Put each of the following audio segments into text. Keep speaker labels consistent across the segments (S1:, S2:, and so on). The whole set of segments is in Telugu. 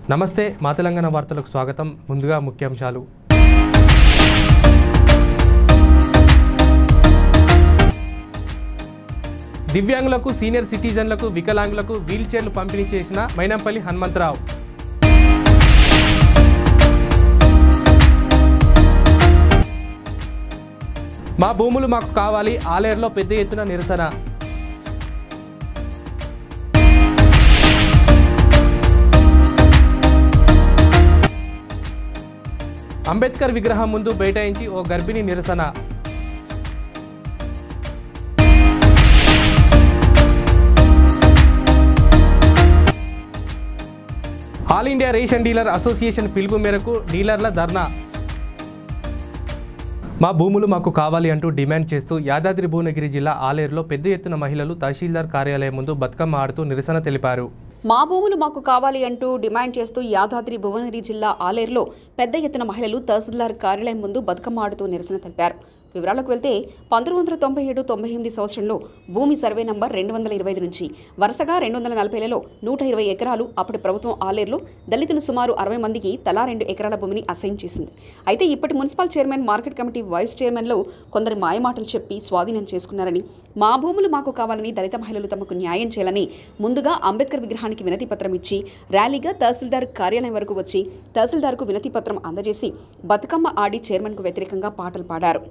S1: నమస్తే మా తెలంగాణ వార్తలకు స్వాగతం ముందుగా ముఖ్యాంశాలు దివ్యాంగులకు సీనియర్ సిటిజన్లకు వికలాంగులకు వీల్ చైర్లు పంపిణీ చేసిన మైనంపల్లి హనుమంతరావు మా భూములు మాకు కావాలి ఆలేరులో పెద్ద ఎత్తున నిరసన అంబేద్కర్ విగ్రహం ముందు బైఠాయించి ఓ గర్భిణి నిరసన all India ration dealer association పిలుపు మేరకు డీలర్ల ధర్నా మా భూములు మాకు కావాలి అంటూ డిమాండ్ చేస్తూ యాదాద్రి భువనగిరి జిల్లా ఆలేరులో పెద్ద ఎత్తున మహిళలు తహసీల్దార్ కార్యాలయం ముందు బతుకమ్మ ఆడుతూ నిరసన తెలిపారు
S2: మా భూములు మాకు కావాలి అంటూ డిమాండ్ చేస్తూ యాదాద్రి భువనగిరి జిల్లా ఆలేరులో పెద్ద ఎత్తున మహిళలు తహసీల్దార్ కార్యాలయం ముందు బతుకమ్మ ఆడుతూ నిరసన తెలిపారు వివరాలకు వెళ్తే పంతొమ్మిది వందల తొంభై ఏడు తొంభై ఎనిమిది సంవత్సరంలో భూమి సర్వే నంబర్ రెండు వందల ఇరవై ఐదు నుంచి వరుసగా రెండు వందల నలభైలలో నూట ఇరవై ఎకరాలు అప్పటి ప్రభుత్వం ఆలేరులో దళితులు సుమారు అరవై మందికి తలా రెండు ఎకరాల భూమిని అసైన్ చేసింది అయితే ఇప్పటి municipal chairman market committee vice చైర్మన్లో కొందరు మాయమాటలు చెప్పి స్వాధీనం చేసుకున్నారని మా భూములు మాకు కావాలని దళిత మహిళలు తమకు న్యాయం చేయాలని ముందుగా అంబేద్కర్ విగ్రహానికి వినతి పత్రం ఇచ్చి ర్యాలీగా తహసీల్దార్ కార్యాలయం వరకు వచ్చి తహసీల్దార్కు వినతి పత్రం అందజేసి బతుకమ్మ ఆడి చైర్మన్కు వ్యతిరేకంగా పాటలు పాడారు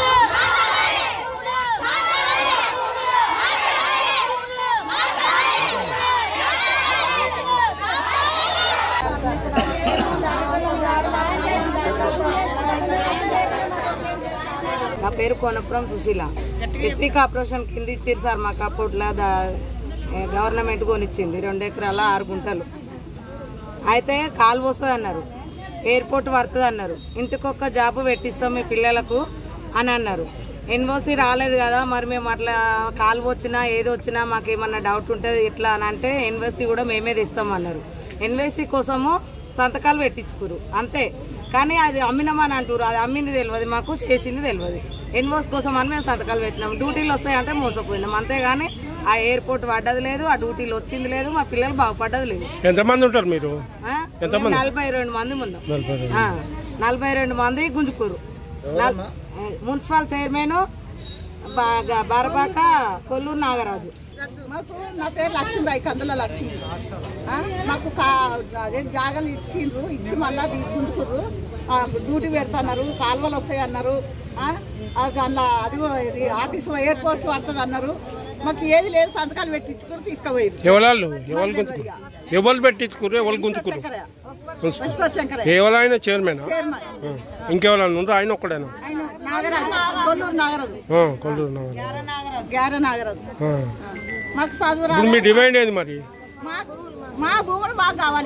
S3: నా పేరు కోనపురం సుశీల ఎస్సీ కార్పొరేషన్ కింద ఇచ్చారు సార్ మాకు అప్పట్లో దా- ఏ, గవర్నమెంట్ కొనిచ్చింది రెండు ఎకరాల ఆరు గుంటలు అయితే కాలు వస్తుంది అన్నారు ఎయిర్పోర్ట్ పడుతుంది అన్నారు ఇంటికొక జాబ్ పెట్టిస్తాం మీ పిల్లలకు అని అన్నారు ఎన్ఓసి రాలేదు కదా మరి మేము అట్లా కాలు వచ్చినా ఏది వచ్చినా మాకు ఏమన్నా డౌట్ ఉంటుంది ఇట్లా అని అంటే ఎన్ఓసి కూడా మేమే తెస్తాం అన్నారు ఎన్ఓసి కోసము సంతకాలు పెట్టించుకురు అంతే కానీ అది అమ్మినామని అంటారు అది అమ్మింది తెలియదు మాకు చేసింది తెలియదు ఎన్ఓస్ కోసం అని మేము సంతకాలు పెట్టినాం డ్యూటీలు వస్తాయంటే మోసపోయినాం అంతేగాని ఆ ఎయిర్పోర్ట్ పడ్డది లేదు ఆ డ్యూటీలు వచ్చింది లేదు మా పిల్లలు బాగుపడ్డది లేదు
S4: ఎంతమంది ఉంటారు మీరు
S3: ఆ? మేము నలభై రెండు మంది ఉన్నాం
S4: నలభై రెండు.
S3: ఆ, నలభై రెండు మంది గుంజుకూరు నల్- ఏ, మున్సిపల్ చైర్మన్ బా- బారపాక కొల్లూరు నాగరాజు
S5: మాకు నా పేరు లక్ష్మీబాయి కందుల లక్ష్మి ఆ, మాకు కా- అదే జాగాలు ఇచ్చిండ్రు ఇచ్చి మళ్ళా తీ- గుంజుకుర్రు ఆ, డ్యూటీ పెడతాన్నారు కాలువలు వస్తాయి అన్నారు ఆ, అది అందులో అది ఇది ఆఫీస్ ఎయిర్పోర్ట్స్ పడుతుంది అన్నారు మాకు ఏది లేదు సంతకాలు పెట్టించుకుని తీసుకుపోయారు
S4: ఎవరాళ్ళు ఎవరు గుంజుకురు ఎవరు పెట్టించుకురు ఎవరు గుంజుకురు
S5: పుష్పశంకర
S4: ఎవరైనా చైర్మన్
S5: చైర్మన్
S4: ఇంకెవరైనా ఉండరు ఆయన ఒక్కడేనా
S5: ఆయన నాగరాజు కొల్లూరు నాగరాజు
S4: ఆ, కొల్లూరు నగర్.
S5: గ్యార నాగరాజు
S4: ఆ.
S5: మాకు చదువు
S4: ఇప్పుడు మీ
S5: రాదు
S4: డిమాండ్ ఏది మరి
S5: మాకు మా భూములు మాకు కావాలి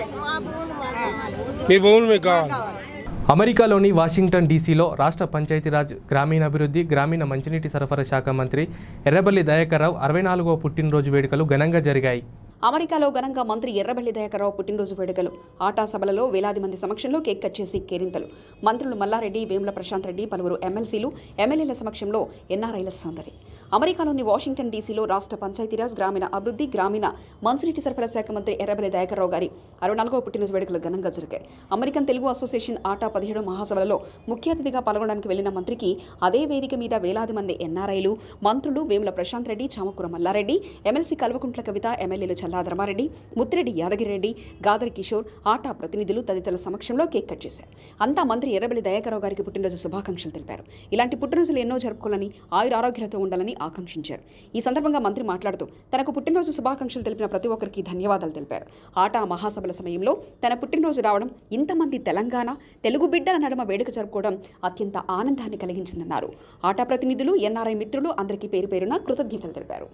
S4: మీ భూములు మీకు కావాలి
S1: అమెరికాలోని వాషింగ్టన్ డీసీలో రాష్ట్ర పంచాయతీరాజ్ గ్రామీణాభివృద్ధి గ్రామీణ మంచినీటి సరఫరా శాఖ మంత్రి ఎర్రబల్లి దయాకర్రావు అరవై నాలుగవ పుట్టినరోజు వేడుకలు ఘనంగా జరిగాయి
S2: అమెరికాలో ఘనంగా మంత్రి ఎర్రబెల్లి దయాకర్రావు పుట్టినరోజు వేడుకలు ఆటా సభలలో వేలాది మంది సమక్షంలో కేక్ కట్ చేసి కేరింతలు మంత్రులు మల్లారెడ్డి వేముల ప్రశాంత్ రెడ్డి పలువురు ఎమ్మెల్సీలు ఎమ్మెల్యేల సమక్షంలో ఎన్ఆర్ఐల సందడి అమెరికాలోని వాషింగ్టన్ డీసీలో రాష్ట్ర పంచాయతీరాజ్ గ్రామీణ అభివృద్ధి గ్రామీణ మంచినీటి సరఫరా శాఖ మంత్రి ఎర్రబెల్లి దయాకర్రావు గారి అరవై నాలుగవ పుట్టినరోజు వేడుకలు ఘనంగా జరిగాయి అమెరికన్ తెలుగు అసోసియేషన్ ఆటా పదిహేడు మహాసభలలో ముఖ్య అతిథిగా పాల్గొనడానికి వెళ్లిన మంత్రికి అదే వేదిక మీద వేలాది మంది ఎన్ఆర్ఐలు మంత్రులు వేముల ప్రశాంత్ రెడ్డి చామకూర మల్లారెడ్డి ఎమ్మెల్సీ కల్వకుంట్ల కవిత ఎమ్మెల్యేలు చల్లా ధర్మారెడ్డి ముత్తిరెడ్డి యాదగిరెడ్డి గాదరి కిషోర్ ఆటా ప్రతినిధులు తదితరుల సమక్షంలో కేక్ కట్ చేశారు అంతా మంత్రి ఎర్రబెల్లి దయాకరావు గారికి పుట్టినరోజు శుభాకాంక్షలు తెలిపారు ఇలాంటి పుట్టినరోజులు ఎన్నో జరుపుకోవాలని ఆయుర ఆరోగ్యాలతో ఉండాలని ఆకాంక్షించారు ఈ సందర్భంగా మంత్రి మాట్లాడుతూ తనకు పుట్టినరోజు శుభాకాంక్షలు తెలిపిన ప్రతి ఒక్కరికి ధన్యవాదాలు తెలిపారు ఆటా మహాసభల సమయంలో తన పుట్టినరోజు రావడం ఇంతమంది తెలంగాణ తెలుగు బిడ్డల నడుమ వేడుక జరుపుకోవడం అత్యంత ఆనందాన్ని కలిగించిందన్నారు ఆటా ప్రతినిధులు ఎన్ఆర్ఐ మిత్రులు అందరికీ పేరు పేరున కృతజ్ఞతలు తెలిపారు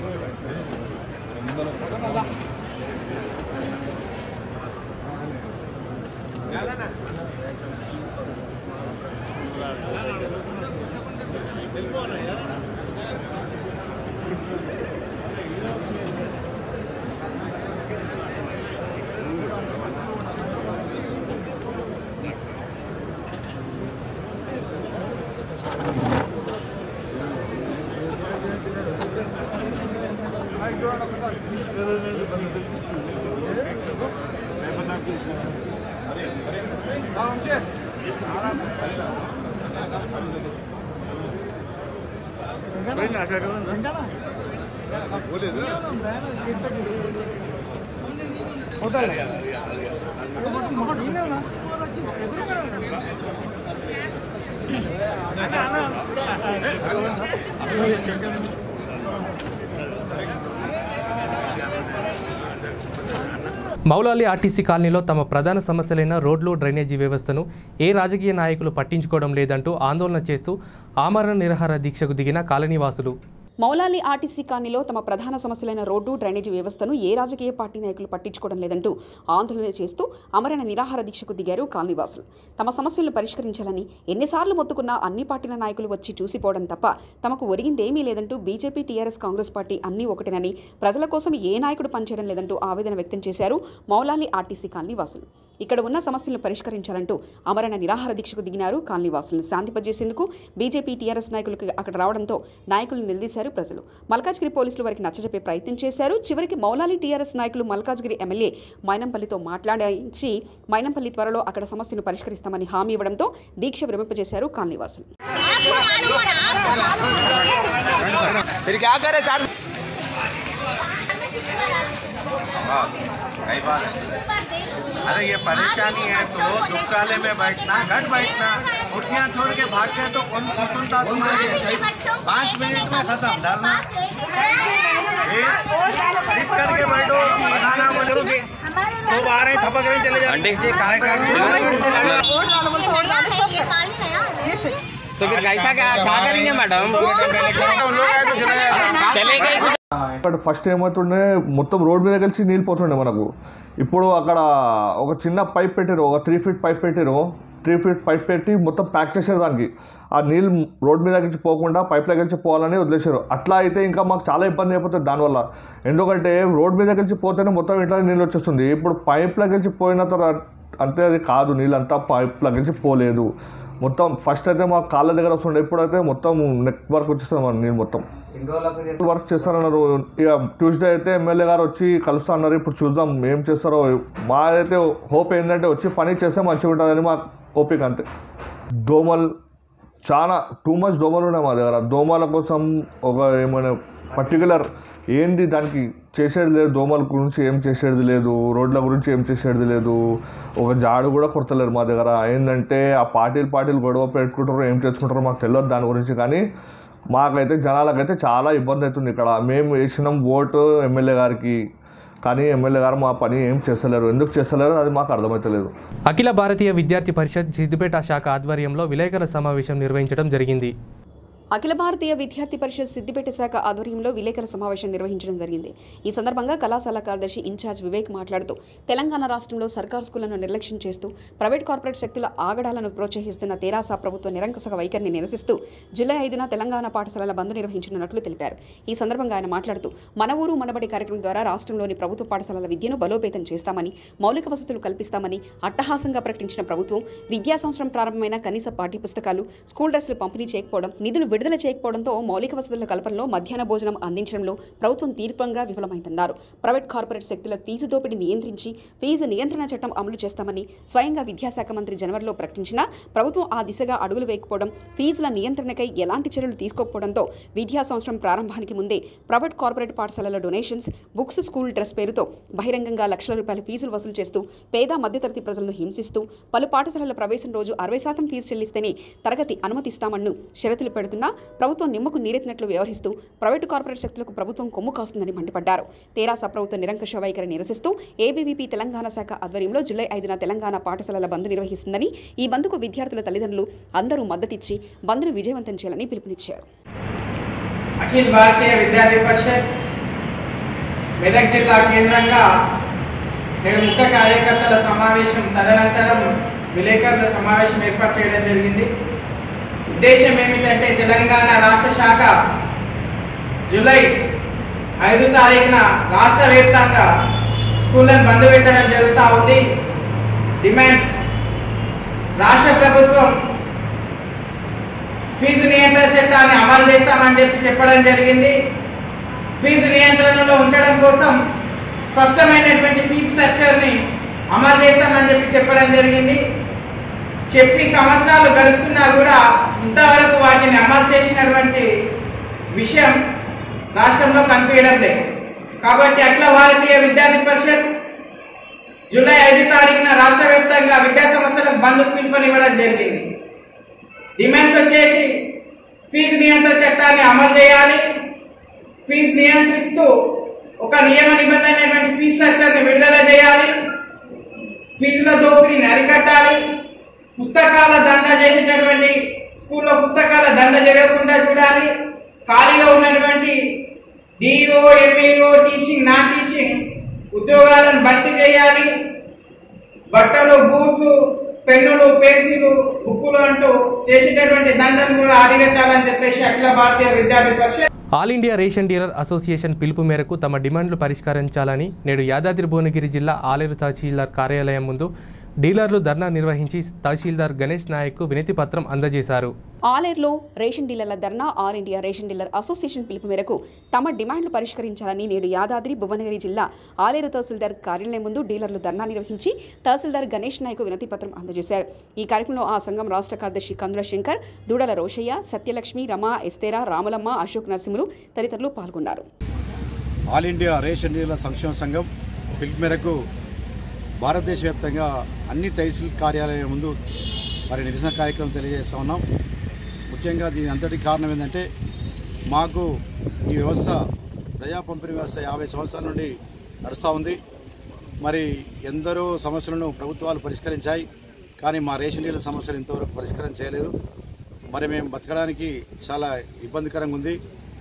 S1: మౌలాలి ఆర్టీసీ కాలనీలో తమ ప్రధాన సమస్యలైన రోడ్లు డ్రైనేజీ వ్యవస్థను ఏ రాజకీయ నాయకులు పట్టించుకోవడం లేదంటూ ఆందోళన చేస్తూ ఆమరణ నిరాహార దీక్షకు దిగిన కాలనీవాసులు
S2: మౌలాలి ఆర్టీసీ కాలనీలో తమ ప్రధాన సమస్యలైన రోడ్డు డ్రైనేజీ వ్యవస్థను ఏ రాజకీయ పార్టీ నాయకులు పట్టించుకోవడం లేదంటూ ఆందోళన చేస్తూ అమరణ నిరాహార దీక్షకు దిగారు కాలనీవాసులు తమ సమస్యలను పరిష్కరించాలని ఎన్నిసార్లు మొత్తుకున్నా అన్ని పార్టీల నాయకులు వచ్చి చూసిపోవడం తప్ప తమకు ఒరిగిందేమీ లేదంటూ బీజేపీ టీఆర్ఎస్ కాంగ్రెస్ పార్టీ అన్నీ ఒకటేనని ప్రజల కోసం ఏ నాయకుడు పనిచేయడం లేదంటూ ఆవేదన వ్యక్తం చేశారు మౌలాలి ఆర్టీసీ కాలనీ వాసులు ఇక్కడ ఉన్న సమస్యలను పరిష్కరించాలంటూ అమరణ నిరాహార దీక్షకు దిగినారు కాలనీ వాసులను శాంతింపజేసేందుకు బీజేపీ టీఆర్ఎస్ నాయకులకు అక్కడ రావడంతో నాయకులను నిలదీశారు ప్రజలు మల్కాజ్గిరి పోలీసులు వారికి నచ్చజెప్పే ప్రయత్నం చేశారు చివరికి మౌలాలి టీఆర్ఎస్ నాయకులు మల్కాజ్గిరి ఎమ్మెల్యే మైనంపల్లితో మాట్లాడించి మైనంపల్లి త్వరలో అక్కడ సమస్యను పరిష్కరిస్తామని హామీ ఇవ్వడంతో దీక్ష విరమింపజేశారు కాలనీ వాసులు
S6: फिर क्या करे चार हाँ, कई बार अरे ये परेशानी है तो दुकाले में बैठना घर बैठना कुर्सियाँ छोड़ के भागते हैं तो कौन कौन सुनता तुम्हारे पाँच मिनट में खत्म धरना फिर सिट करके बैठो बनाना बोलो सब आ रहे हैं थपक रहे हैं, चले जा
S7: तो फिर कैसा क्या क्या करेंगे मैडम चले गए
S8: అక్కడ ఫస్ట్ ఏమవుతుండే మొత్తం రోడ్ మీద కలిసి నీళ్ళు పోతుండే మనకు ఇప్పుడు అక్కడ ఒక చిన్న పైప్ పెట్టారు ఒక త్రీ ఫీట్ పైప్ పెట్టారు త్రీ ఫీట్ పైప్ పెట్టి మొత్తం ప్యాక్ చేశారు దానికి ఆ నీళ్ళు రోడ్ మీద కలిసి పోకుండా పైప్లో కలిసి పోవాలని వదిలేశారు అట్లా అయితే ఇంకా మాకు చాలా ఇబ్బంది అయిపోతుంది దానివల్ల ఎందుకంటే రోడ్ మీద కలిసి పోతేనే మొత్తం ఇంట్లో నీళ్ళు వచ్చేస్తుంది ఇప్పుడు పైప్లో కలిసి పోయిన తర్వాత అంతే అది కాదు నీళ్ళంతా పైప్లో కలిసి పోలేదు మొత్తం ఫస్ట్ అయితే మా కాళ్ళ దగ్గర వస్తుండే ఇప్పుడైతే మొత్తం నెక్ వర్క్ వచ్చేస్తుంది మన నీళ్ళు మొత్తం వర్క్ చేస్తారన్నారు ఇక ట్యూస్డే అయితే ఎమ్మెల్యే గారు వచ్చి కలుస్తా అన్నారు ఇప్పుడు చూద్దాం ఏం చేస్తారో మా అయితే హోప్ ఏంటంటే వచ్చి పని చేస్తే మంచిగా ఉంటుందని మా ఓపిక అంతే దోమలు చాలా టూ మచ్ దోమలు ఉన్నాయి మా దగ్గర దోమల కోసం ఒక ఏమైనా పర్టికులర్ ఏంది దానికి చేసేది లేదు దోమల గురించి ఏం చేసేది లేదు రోడ్ల గురించి ఏం చేసేది లేదు ఒక జాడు కూడా కొడతలేరు మా దగ్గర ఏంటంటే ఆ పార్టీలు పార్టీలు గొడవ పెట్టుకుంటారో ఏం చేసుకుంటారో మాకు తెలియదు దాని గురించి కానీ మాకైతే జనాలకైతే చాలా ఇబ్బంది అవుతుంది ఇక్కడ మేము వేసినాం ఓటు ఎమ్మెల్యే గారికి కానీ ఎమ్మెల్యే గారు మా పని ఏం చేస్తలేరు ఎందుకు చేస్తలేరు అది మాకు అర్థమవుతలేదు
S1: అఖిల భారతీయ విద్యార్థి పరిషత్ సిద్దిపేట శాఖ ఆధ్వర్యంలో విలేకరుల సమావేశం నిర్వహించడం జరిగింది
S2: అఖిల భారతీయ విద్యార్థి పరిషత్ సిద్దిపేట శాఖ ఆధ్వర్యంలో విలేకరుల సమావేశం నిర్వహించడం జరిగింది ఈ సందర్భంగా కళాశాల కార్యదర్శి ఇన్ఛార్జ్ వివేక్ మాట్లాడుతూ తెలంగాణ రాష్ట్రంలో సర్కార్ స్కూళ్లను నిర్లక్ష్యం చేస్తూ ప్రైవేట్ కార్పొరేట్ శక్తుల ఆగడాలను ప్రోత్సహిస్తున్న తెరాస ప్రభుత్వ నిరంకుశ వైఖరిని నిరసిస్తూ జూలై ఐదున తెలంగాణ పాఠశాలల బంద్ నిర్వహించనున్నట్లు తెలిపారు ఈ సందర్భంగా ఆయన మాట్లాడుతూ మన ఊరు మనబడి కార్యక్రమం ద్వారా రాష్ట్రంలోని ప్రభుత్వ పాఠశాలల విద్యను బలోపేతం చేస్తామని మౌలిక వసతులు కల్పిస్తామని అట్టహాసంగా ప్రకటించిన ప్రభుత్వం విద్యా సంవత్సరం ప్రారంభమైన కనీస పాఠ్యపుస్తకాలు స్కూల్ డ్రెస్సులు పంపిణీ చేయకపోవడం నిధులు విడుదల చేయకపోవడంతో మౌలిక వసతుల కల్పనలో మధ్యాహ్న భోజనం అందించడంలో ప్రభుత్వం తీర్పంగా విఫలమైందన్నారు ప్రైవేట్ కార్పొరేట్ శక్తుల ఫీజు దోపిడీ నియంత్రించి ఫీజు నియంత్రణ చట్టం అమలు చేస్తామని స్వయంగా విద్యాశాఖ మంత్రి జనవరిలో ప్రకటించినా ప్రభుత్వం ఆ దిశగా అడుగులు వేయకపోవడం ఫీజుల నియంత్రణకై ఎలాంటి చర్యలు తీసుకోకపోవడంతో విద్యా సంవత్సరం ప్రారంభానికి ముందే ప్రైవేట్ కార్పొరేట్ పాఠశాలల డొనేషన్స్ బుక్స్ స్కూల్ డ్రెస్ పేరుతో బహిరంగంగా లక్షల రూపాయల ఫీజులు వసూలు చేస్తూ పేద మధ్యతరగతి ప్రజలను హింసిస్తూ పలు పాఠశాలల ప్రవేశం రోజు అరవై శాతం ఫీజు చెల్లిస్తేనే తరగతి అనుమతిస్తామన్ను షరతులు పెడుతున్నా ప్రభుత్వం నిమ్మకు నీరెత్తినట్లు వ్యవహరిస్తూ ప్రైవేటు కార్పొరేట్ శక్తులకు ప్రభుత్వం కొమ్ము కాస్తుందని మండిపడ్డారు తెరాస ప్రభుత్వ నిరంకుశ వైఖరి నిరసిస్తూ ఏబీవీపీ తెలంగాణ శాఖ ఆధ్వర్యంలో జూలై ఐదున తెలంగాణ పాఠశాలల బంద్ నిర్వహిస్తుందని ఈ బంద్కు విద్యార్థుల తల్లిదండ్రులు అందరూ మద్దతిచ్చి బంద్ను విజయవంతం చేయాలని పిలుపునిచ్చారు
S7: अखिल भारतीय विद्यार्थी परिषद
S9: మెదక్ జిల్లా కేంద్రంగా నేడు ముఖ్య కార్యకర్తల సమావేశం తదనంతరం విలేకరుల సమావేశం ఏర్పాటు చేయడం జరిగింది ఉద్దేశం ఏమిటంటే తెలంగాణ రాష్ట్ర శాఖ జూలై ఐదు తారీఖున రాష్ట్ర వ్యాప్తంగా స్కూళ్ళను బంద్ పెట్టడం జరుగుతూ ఉంది డిమాండ్స్ రాష్ట్ర ప్రభుత్వం ఫీజు నియంత్రణ చట్టాన్ని అమలు చేస్తామని చెప్పి చెప్పడం జరిగింది ఫీజు నియంత్రణలో ఉంచడం కోసం స్పష్టమైనటువంటి ఫీజు స్ట్రక్చర్ని అమలు చేస్తామని చెప్పి చెప్పడం జరిగింది చెప్పి సంవత్సరాలు గడుస్తున్నా కూడా ఇంతవరకు వాటిని అమలు చేసినటువంటి విషయం రాష్ట్రంలో కనిపించడం లేదు కాబట్టి అఖిల భారతీయ విద్యార్థి పరిషత్ జూలై ఐదు తారీఖున రాష్ట్ర వ్యాప్తంగా విద్యా సంస్థలకు బంద్ పిలుపునివ్వడం జరిగింది డిమాండ్స్ వచ్చేసి ఫీజు నియంత్రణ చట్టాన్ని అమలు చేయాలి ఫీజు నియంత్రిస్తూ ఒక నియమ నిబంధనటువంటి ఫీజు స్ట్రక్చర్ని విడుదల చేయాలి ఫీజుల దోపిడీని అరికట్టాలి పుస్తకాల దండ చేసేటటువంటి స్కూల్లో పుస్తకాల దండ జరగకుండా చూడాలి ఖాళీగా ఉన్నటువంటి DO MEO teaching non teaching ఉద్యోగాలను భర్తీ చేయాలి బట్టలు బూట్లు పెన్నులు పెన్సిలు బుక్కులు అంటూ చేసేటటువంటి దండను కూడా అరికట్టాలని చెప్పేసి Akhil Bharatiya Vidyarthi Parishad
S1: all India ration dealer association పిలుపు మేరకు తమ డిమాండ్లు పరిష్కరించాలని నేడు యాదాద్రి భువనగిరి జిల్లా ఆలేరు తహసీల్దార్ కార్యాలయం ముందు డీలర్లు ధర్నా నిర్వహించి తహసీల్దార్ గణేష్ నాయక్కు వినతి పత్రం అందజేశారు
S2: ఆలేరులో రేషన్ డీలర్ల ధర్నా all India ration dealer association పిలుపు మేరకు తమ డిమాండ్లు పరిష్కరించాలని నేడు యాదాద్రి భువనగిరి జిల్లా ఆలేరు తహసీల్దార్ కార్యాలయం ముందు డీలర్లు ధర్నా నిర్వహించి తహసీల్దార్ గణేష్ నాయక్ వినతి పత్రం అందజేశారు ఈ కార్యక్రమంలో ఆ సంఘం రాష్ట్ర కార్యదర్శి కందుల శంకర్ దూడల రోషయ్య సత్యలక్ష్మి రమ ఎస్తేరా రాములమ్మ అశోక్ నరసింహులు తదితరులు పాల్గొన్నారు
S10: ఆల్ ఇండియా రేషన్ డీలర్ల సంక్షేమ సంఘం పిలుపు మేరకు భారతదేశ వ్యాప్తంగా అన్ని తహసీల్ కార్యాలయం ముందు మరి నిరసన కార్యక్రమం తెలియజేస్తూ ఉన్నాం ముఖ్యంగా దీని అంతటి కారణం ఏంటంటే మాకు ఈ వ్యవస్థ ప్రజా పంపిణీ వ్యవస్థ యాభై సంవత్సరాల నుండి నడుస్తూ ఉంది మరి ఎందరో సమస్యలను ప్రభుత్వాలు పరిష్కరించాయి కానీ మా రేషన్ డీలర్ సమస్యలు ఇంతవరకు పరిష్కారం చేయలేదు మరి మేము బతకడానికి చాలా ఇబ్బందికరంగా ఉంది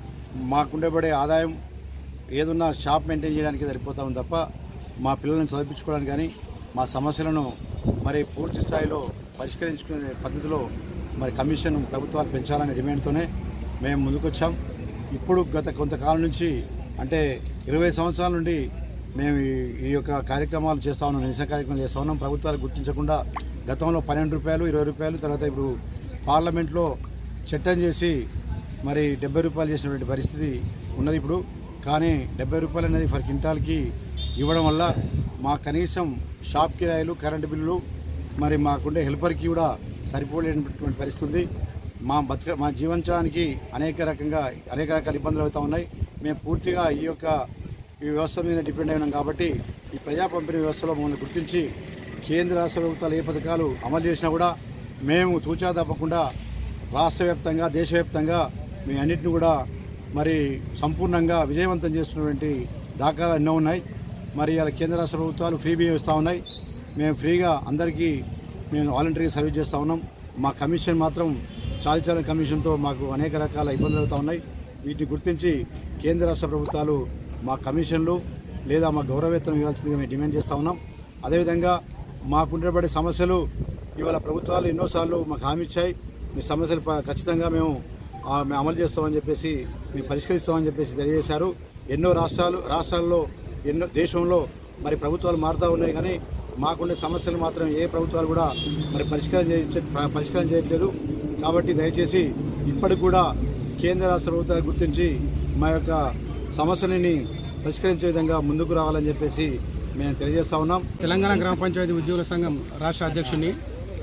S10: మాకుండబడే ఆదాయం ఏదున్నా షాప్ మెయింటైన్ చేయడానికి సరిపోతా ఉంది తప్ప మా పిల్లల్ని చదివించుకోవడానికి కానీ మా సమస్యలను మరి పూర్తి స్థాయిలో పరిష్కరించుకునే పద్ధతిలో మరి కమిషన్ ప్రభుత్వాలు పెంచాలనే డిమాండ్తోనే మేము ముందుకొచ్చాం ఇప్పుడు గత కొంతకాలం నుంచి అంటే ఇరవై సంవత్సరాల నుండి మేము ఈ- ఈ యొక్క కార్యక్రమాలు చేస్తా ఉన్నాం నిరసన కార్యక్రమాలు చేస్తా ఉన్నాం ప్రభుత్వాలు గుర్తించకుండా గతంలో పన్నెండు రూపాయలు ఇరవై రూపాయలు తర్వాత ఇప్పుడు పార్లమెంట్లో చట్టం చేసి మరి డెబ్బై రూపాయలు చేసినటువంటి పరిస్థితి ఉన్నది ఇప్పుడు కానీ డెబ్బై రూపాయలు అనేది ఫర్ క్వింటాల్కి ఇవ్వడం వల్ల మా కనీసం షాప్ కిరాయిలు కరెంటు బిల్లులు మరి మాకుండే హెల్పర్కి కూడా సరిపోలేనటువంటి పరిస్థితి ఉంది మా బతక మా జీవించడానికి అనేక రకంగా అనేక రకాల ఇబ్బందులు అవుతూ ఉన్నాయి మేము పూర్తిగా ఈ యొక్క ఈ వ్యవస్థ మీద డిపెండ్ అయినాం కాబట్టి ఈ ప్రజా పంపిణీ వ్యవస్థలో మమ్మల్ని గుర్తించి కేంద్ర రాష్ట్ర ప్రభుత్వాలు ఏ పథకాలు అమలు చేసినా కూడా మేము తూచా తప్పకుండా రాష్ట్ర వ్యాప్తంగా దేశవ్యాప్తంగా మీ అన్నింటిని కూడా మరి సంపూర్ణంగా విజయవంతం చేస్తున్నటువంటి దాఖలాలు ఎన్నో ఉన్నాయి మరి ఇలా కేంద్ర రాష్ట్ర ప్రభుత్వాలు ఫ్రీ బియ్యం ఇస్తూ ఉన్నాయి మేము ఫ్రీగా అందరికీ మేము వాలంటరీగా సర్వీస్ చేస్తూ ఉన్నాం మా కమిషన్ మాత్రం చాలిచాలని కమిషన్తో మాకు అనేక రకాల ఇబ్బందులు అవుతూ ఉన్నాయి వీటిని గుర్తించి కేంద్ర రాష్ట్ర ప్రభుత్వాలు మా కమిషన్లు లేదా మా గౌరవేతనం ఇవ్వాల్సిందిగా మేము డిమాండ్ చేస్తూ ఉన్నాం అదేవిధంగా మాకుండబడే సమస్యలు ఇవాళ ప్రభుత్వాలు ఎన్నోసార్లు మాకు హామీ ఇచ్చాయి మీ సమస్యలు ప- ఖచ్చితంగా మేము ఆ, మేము అమలు చేస్తామని చెప్పేసి మేము పరిష్కరిస్తామని చెప్పేసి తెలియజేశారు ఎన్నో రాష్ట్రాలు రాష్ట్రాల్లో ఎన్నో దేశంలో మరి ప్రభుత్వాలు మారుతూ ఉన్నాయి కానీ మాకుండే సమస్యలు మాత్రం ఏ ప్రభుత్వాలు కూడా మరి పరిష్కారం చేయ పరిష్కారం చేయట్లేదు కాబట్టి దయచేసి ఇప్పటికి కూడా కేంద్ర రాష్ట్ర ప్రభుత్వాలు గుర్తించి మా యొక్క సమస్యలని పరిష్కరించే విధంగా ముందుకు రావాలని చెప్పేసి మేము తెలియజేస్తా ఉన్నాం
S11: తెలంగాణ గ్రామ పంచాయతీ ఉద్యోగుల సంఘం రాష్ట్ర అధ్యక్షుడిని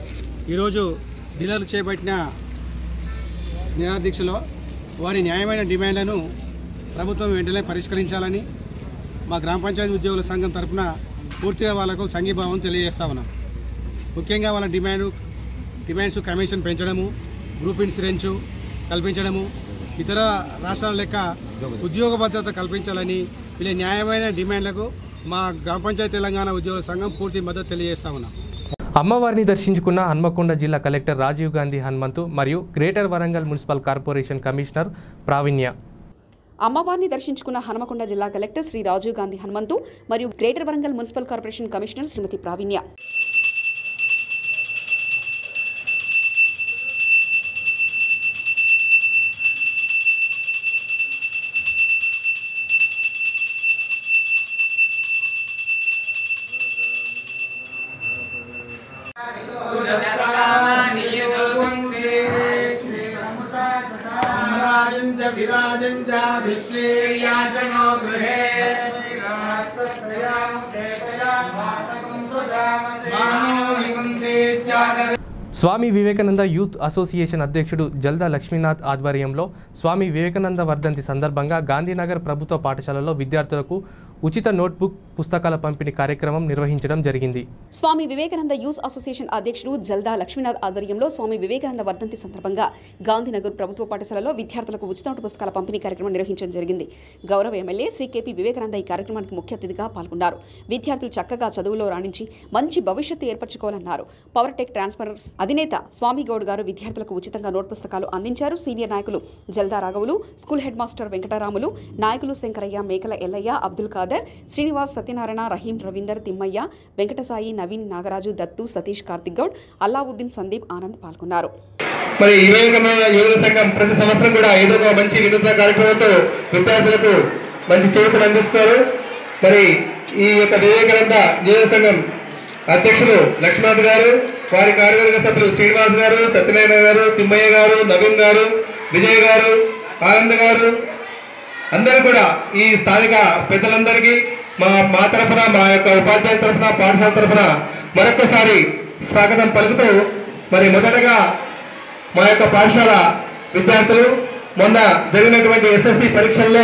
S11: ఈరోజు డీలర్లు చేపట్టిన నిరాదీక్షలో వారి న్యాయమైన డిమాండ్లను ప్రభుత్వం వెంటనే పరిష్కరించాలని మా గ్రామ పంచాయతీ ఉద్యోగుల సంఘం తరఫున పూర్తిగా వాళ్లకు సంఘీభావం తెలియజేస్తా ఉన్నాం ముఖ్యంగా వాళ్ళ డిమాండ్ డిమాండ్స్ కమిషన్ పెంచడము గ్రూప్ ఇన్సూరెన్స్ కల్పించడము ఇతర రాష్ట్రాల లెక్క ఉద్యోగ భద్రత కల్పించాలని వీళ్ళ న్యాయమైన డిమాండ్లకు మా గ్రామ పంచాయతీ తెలంగాణ ఉద్యోగుల సంఘం పూర్తి మద్దతు తెలియజేస్తా ఉన్నాం
S1: అమ్మవారిని దర్శించుకున్న హన్మకొండ జిల్లా కలెక్టర్ రాజీవ్ గాంధీ హనుమంతు మరియు greater Warangal municipal corporation commissioner Praveenya
S2: అమ్మవారిని దర్శించుకున్న హనుమకొండ జిల్లా కలెక్టర్ శ్రీ రాజీవ్ గాంధీ హనుమంతు మరియు greater Warangal municipal corporation commissioner Shrimati Praveenya
S1: Swami Vivekananda youth association అధ్యక్షుడు జల్దా లక్ష్మీనాథ్ ఆధ్వర్యంలో స్వామి వివేకానంద వర్ధంతి సందర్భంగా గాంధీనగర్ ప్రభుత్వ పాఠశాలలో విద్యార్థులకు ఉచిత నోట్బుక్ పుస్తకాల పంపిణీ కార్యక్రమం నిర్వహించడం జరిగింది
S2: స్వామి వివేకానంద యూత్ అసోసియేషన్ అధ్యక్షుడు జల్దా లక్ష్మీనాథ్ ఆధ్వర్యంలో స్వామి వివేకానంద వర్ధంతి సందర్భంగా గాంధీనగర్ ప్రభుత్వ పాఠశాలలో విద్యార్థులకు ఉచిత నోటు పుస్తకాల పంపిణీ కార్యక్రమం నిర్వహించడం జరిగింది గౌరవ ఎమ్మెల్యే శ్రీ కేపీ వివేకానంద ఈ కార్యక్రమానికి ముఖ్య అతిథిగా పాల్గొన్నారు విద్యార్థులు చక్కగా చదువులో రాణించి మంచి భవిష్యత్తు ఏర్పరచుకోవాలన్నారు పవర్ టెక్ ట్రాన్స్ఫర్స్ అధినేత స్వామి గౌడ్ గారు విద్యార్థులకు ఉచితంగా నోట్ పుస్తకాలు అందించారు సీనియర్ నాయకులు జల్దా రాఘవులు స్కూల్ హెడ్ మాస్టర్ వెంకటరాములు నాయకులు శంకరయ్య మేకల ఎల్లయ్య అబ్దుల్ ఖాదర్ శ్రీనివాస్ సత్యనారాయణ రహీం రవీందర్ తిమ్మయ్య వెంకటసాయి నవీన్ నాగరాజు దత్తు సతీష్ కార్తిక్ గౌడ్ అల్లావుద్దీన్ సందీప్ ఆనంద్ పాల్గొన్నారు
S12: మరి వివేకానంద యువత సంఘం ప్రతి సంవత్సరం కూడా ఏదో ఒక మంచి వినూత్న కార్యక్రమంతో విద్యార్థులకు మంచి చేతులు అందిస్తారు మరి ఈ యొక్క వివేకానంద యువత సంఘం అధ్యక్షులు లక్ష్మణ్ గారు వారి కార్యవర్గ సభ్యులు శ్రీనివాస్ గారు సత్యనారాయణ గారు తిమ్మయ్య గారు నవీన్ గారు విజయ్ గారు ఆనంద్ గారు అందరూ కూడా ఈ స్థానిక పెద్దలందరికీ మా మా తరఫున మా యొక్క ఉపాధ్యాయుల తరఫున పాఠశాల తరఫున మరొక్కసారి స్వాగతం పలుకుతూ మరి మొదటగా మా యొక్క పాఠశాల విద్యార్థులు మొన్న జరిగినటువంటి ఎస్ఎస్సి పరీక్షల్లో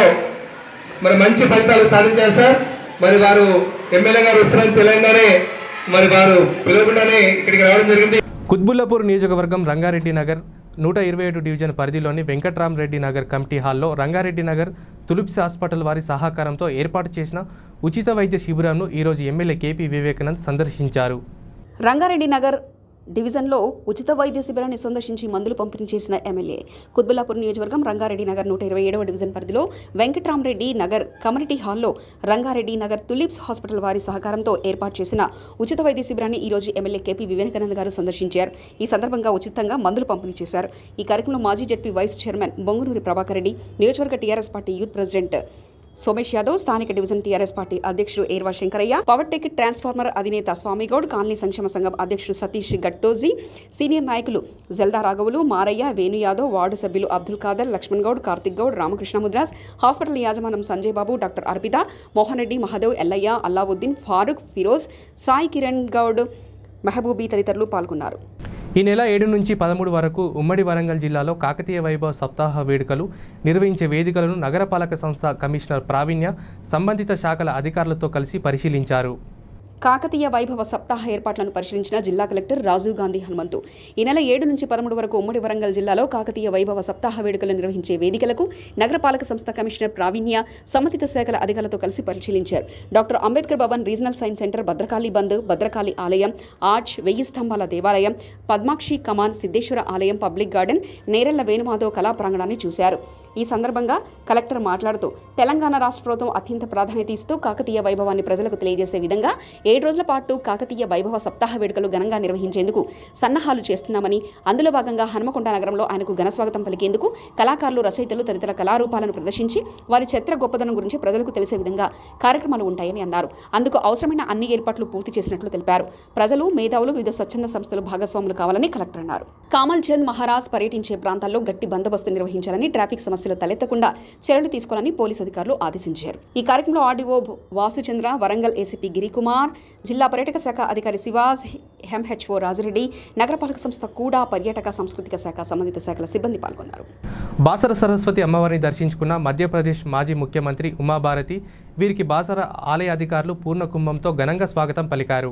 S12: మరి మంచి ఫలితాలు సాధించారు సార్ మరి వారు ఎమ్మెల్యే గారు వస్తున్నారని తెలియగానే మరి వారు పిలవకుండానే ఇక్కడికి రావడం జరిగింది
S1: కుత్బుల్లాపూర్ నియోజకవర్గం రంగారెడ్డి నగర్ నూట ఇరవై ఏడు డివిజన్ పరిధిలోని వెంకట్రామరెడ్డి నగర్ కమిటీ హాల్లో రంగారెడ్డి నగర్ తులిప్స్ హాస్పిటల్ వారి సహకారంతో ఏర్పాటు చేసిన ఉచిత వైద్య శిబిరంను ఈరోజు ఎమ్మెల్యే కేపీ వివేకానంద్ సందర్శించారు
S2: రంగారెడ్డి నగర్ డివిజన్లో ఉచిత వైద్య శిబిరాన్ని సందర్శించి మందులు పంపిణీ చేసిన ఎమ్మెల్యే కుత్బుల్లాపూర్ నియోజకవర్గం రంగారెడ్డి నగర్ నూట ఇరవై ఏడవ డివిజన్ పరిధిలో వెంకట్రామరెడ్డి నగర్ కమ్యూనిటీ హాల్లో రంగారెడ్డి నగర్ తులిప్స్ హాస్పిటల్ వారి సహకారంతో ఏర్పాటు చేసిన ఉచిత వైద్య శిబిరాన్ని ఈ రోజు ఎమ్మెల్యే కేపీ వివేకానంద గారు సందర్శించారు ఈ సందర్భంగా ఉచితంగా మందులు పంపిణీ చేశారు ఈ కార్యక్రమంలో మాజీ ZP vice chairman Bongunuri Prabhakar Reddy నియోజకవర్గ TRS party youth president Somesh Yadav స్థానిక డివిజన్ టీఆర్ఎస్ పార్టీ అధ్యక్షుడు Erva Shankaraiah power tech transformer అధినేత స్వామిగౌడ్ కాలనీ సంక్షేమ సంఘం అధ్యక్షుడు సతీష్ గట్టోజీ సీనియర్ నాయకులు జల్దా రాఘవులు మారయ్య వేణు యాదవ్ వార్డు సభ్యులు అబ్దుల్ ఖాదర్ లక్ష్మణ్ గౌడ్ కార్తిక్ గౌడ్ రామకృష్ణ ముద్రాస్ హాస్పిటల్ యాజమానం సంజయ్ బాబు డాక్టర్ అర్పిత మోహన్ రెడ్డి మహాదేవ్ ఎల్లయ్య అల్లావుద్దీన్ ఫారూక్ ఫిరోజ్ సాయి కిరణ్ గౌడ్ మెహబూబీ తదితరులు పాల్గొన్నారు
S1: ఈ నెల ఏడు నుంచి పదమూడు వరకు ఉమ్మడి వరంగల్ జిల్లాలో కాకతీయ వైభవ సప్తాహ వేడుకలు నిర్వహించే వేదికలను నగరపాలక సంస్థ కమిషనర్ ప్రావీణ్య సంబంధిత శాఖల అధికారులతో కలిసి పరిశీలించారు
S2: కాకతీయ వైభవ సప్తాహ ఏర్పాట్లను పరిశీలించిన జిల్లా కలెక్టర్ రాజీవ్ గాంధీ హనుమంతు ఈ నెల ఏడు నుంచి పదమూడు వరకు ఉమ్మడి వరంగల్ జిల్లాలో కాకతీయ వైభవ సప్తాహ వేడుకలు నిర్వహించే వేదికలకు నగరపాలక సంస్థ కమిషనర్ ప్రావీణ్య సంబంధిత శాఖల అధికారులతో కలిసి పరిశీలించారు doctor Ambedkar Bhavan regional science centre Bhadrakali బంద్ భద్రకాళి ఆలయం ఆర్చ్ వెయ్యి స్తంభాల దేవాలయం పద్మాక్షి కమాన్ సిద్ధేశ్వర ఆలయం పబ్లిక్ గార్డెన్ నేరెళ్ల వేణుమాధవ్ కళా ప్రాంగణాన్ని చూశారు ఈ సందర్భంగా కలెక్టర్ మాట్లాడుతూ తెలంగాణ రాష్ట్ర ప్రభుత్వం అత్యంత ప్రాధాన్యత ఇస్తూ కాకతీయ వైభవాన్ని ప్రజలకు తెలియజేసే విధంగా ఏడు రోజుల పాటు కాకతీయ వైభవ సప్తాహ వేడుకలు ఘనంగా నిర్వహించేందుకు సన్నాహాలు చేస్తున్నామని అందులో భాగంగా హనుమకొండ నగరంలో ఆయనకు ఘనస్వాగతం పలికేందుకు కళాకారులు రచయితలు తదితర కళారూపాలను ప్రదర్శించి వారి చిత్ర గొప్పదనం గురించి ప్రజలకు తెలిసే విధంగా కార్యక్రమాలు ఉంటాయని అన్నారు అందుకు అవసరమైన అన్ని ఏర్పాట్లు పూర్తి చేసినట్లు తెలిపారు ప్రజలు మేధావులు వివిధ స్వచ్ఛంద సంస్థలు భాగస్వాములు కావాలని కలెక్టర్ అన్నారు కామల్ చంద్ మహారాజ్ పర్యటించే ప్రాంతాల్లో గట్టి బందోబస్తు నిర్వహించాలని ట్రాఫిక్ సమస్యలు తలెత్తకుండా చర్యలు తీసుకోవాలని పోలీసు అధికారులు ఆదేశించారు ఈ కార్యక్రమంలో ఆర్డీఓ వాసుచంద్ర వరంగల్ ఏసీపీ గిరికుమార్ జిల్లా పర్యాటక శాఖ అధికారి శివాజ్ ఎంహెచ్ఓ రాజిరెడ్డి నగరపాలక సంస్థ కూడా పర్యాటక సాంస్కృతిక శాఖ సంబంధిత శాఖల సిబ్బంది పాల్గొన్నారు
S1: బాసర సరస్వతి అమ్మవారిని దర్శించుకున్న మధ్యప్రదేశ్ మాజీ ముఖ్యమంత్రి ఉమాభారతి వీరికి బాసర ఆలయ అధికారులు పూర్ణ కుంభంతో ఘనంగా స్వాగతం పలికారు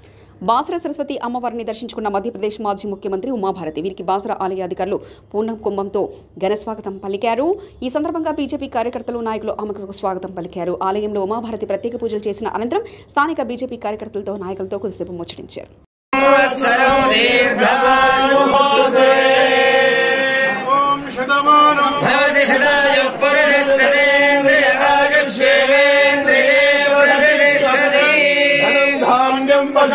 S2: బాసర సరస్వతి అమ్మవారిని దర్శించుకున్న మధ్యప్రదేశ్ మాజీ ముఖ్యమంత్రి ఉమాభారతి వీరికి బాసర ఆలయ అధికారులు పూర్ణ కుంభంతో ఘన స్వాగతం పలికారు ఈ సందర్భంగా బీజేపీ కార్యకర్తలు నాయకులు ఆమెకు స్వాగతం పలికారు ఆలయంలో ఉమాభారతి ప్రత్యేక పూజలు చేసిన అనంతరం స్థానిక బీజేపీ కార్యకర్తలతో నాయకులతో కొద్దిసేపు ముచ్చటించారు
S13: భవతి సదా పురుష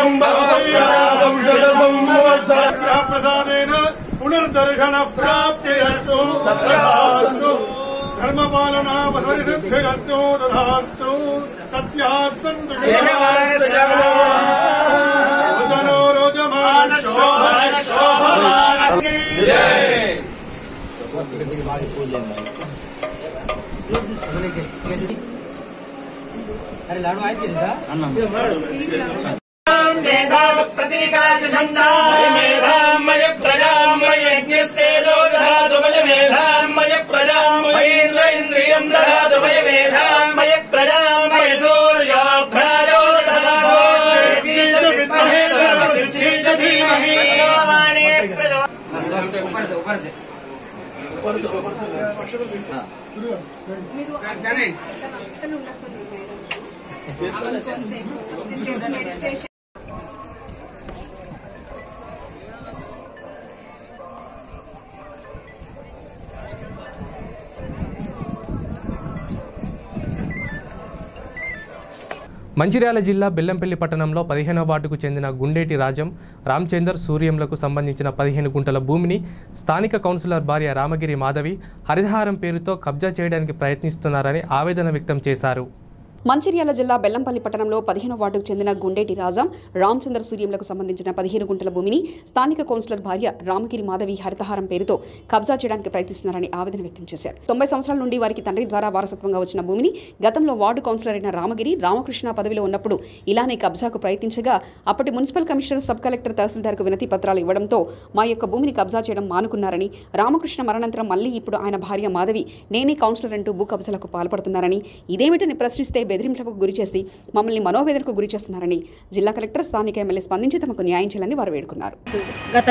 S13: ప్రసాదేన పునర్దర్శన ప్రాప్తిరస్తు సత్యాస్తు ధర్మపాలన పరిశుద్ధిరస్తు తథాస్తు సత్యాసంతు వచనో రోచమాన శోభన శోభన
S7: अरे लाडू आहे की
S13: मेधामय प्रजामय यज्ञस्य दधातुमय मेधामय प्रजामय इन्द्रियम् दधातुमय मेधामय प्रजामय सूर्याभ्राजो दधातु विद्महे सर्वसिद्धि च धीमहि
S7: ऊपर से ऊपर से
S1: మంచిర్యాల జిల్లా బెల్లంపల్లి పట్టణంలో పదిహేనవ వార్డుకు చెందిన గుండేటి రాజం రామచందర్ సూర్యంలకు సంబంధించిన పదిహేను గుంటల భూమిని స్థానిక కౌన్సిలర్ భార్య రామగిరి మాధవి హరితహారం పేరుతో కబ్జా చేయడానికి ప్రయత్నిస్తున్నారని ఆవేదన వ్యక్తం చేశారు
S2: మంచిర్యాల జిల్లా బెల్లంపల్లి పట్టణంలో పదిహేను వార్డుకు చెందిన గుండేటి రాజాం రామచంద్ర సూర్యంలకు సంబంధించిన పదిహేను గుంటల భూమిని స్థానిక కౌన్సిలర్ భార్య రామగిరి మాధవి హరితహారం పేరుతో కబ్జా చేయడానికి ప్రయత్నిస్తున్నారని ఆవేదన వ్యక్తం చేశారు తొంభై సంవత్సరాల నుండి వారికి తండ్రి ద్వారా వారసత్వంగా వచ్చిన భూమిని గతంలో వార్డు కౌన్సిలర్ అయిన రామగిరి రామకృష్ణ పదవిలో ఉన్నప్పుడు ఇలానే కబ్జాకు ప్రయత్నించగా అప్పటి మున్సిపల్ కమిషనర్ సబ్ కలెక్టర్ తహసీల్దార్కు వినతి పత్రాలు ఇవ్వడంతో మా యొక్క భూమిని కబ్జా చేయడం మానుకున్నారని రామకృష్ణ మరణానంతరం మళ్ళీ ఇప్పుడు ఆయన భార్య మాధవి నేనే కౌన్సిలర్ అంటూ భూ కబ్జాలకు పాల్పడుతున్నారని ఇదేమిటని ప్రశ్నిస్తే బెదిరింపులకు గురి చేసి మమ్మల్ని మనోవేదనకు గురి చేస్తున్నారని జిల్లా కలెక్టర్ స్థానిక ఎమ్మెల్యే స్పందించి తమకు న్యాయం చేయాలని వారు వేడుకున్నారు
S14: గత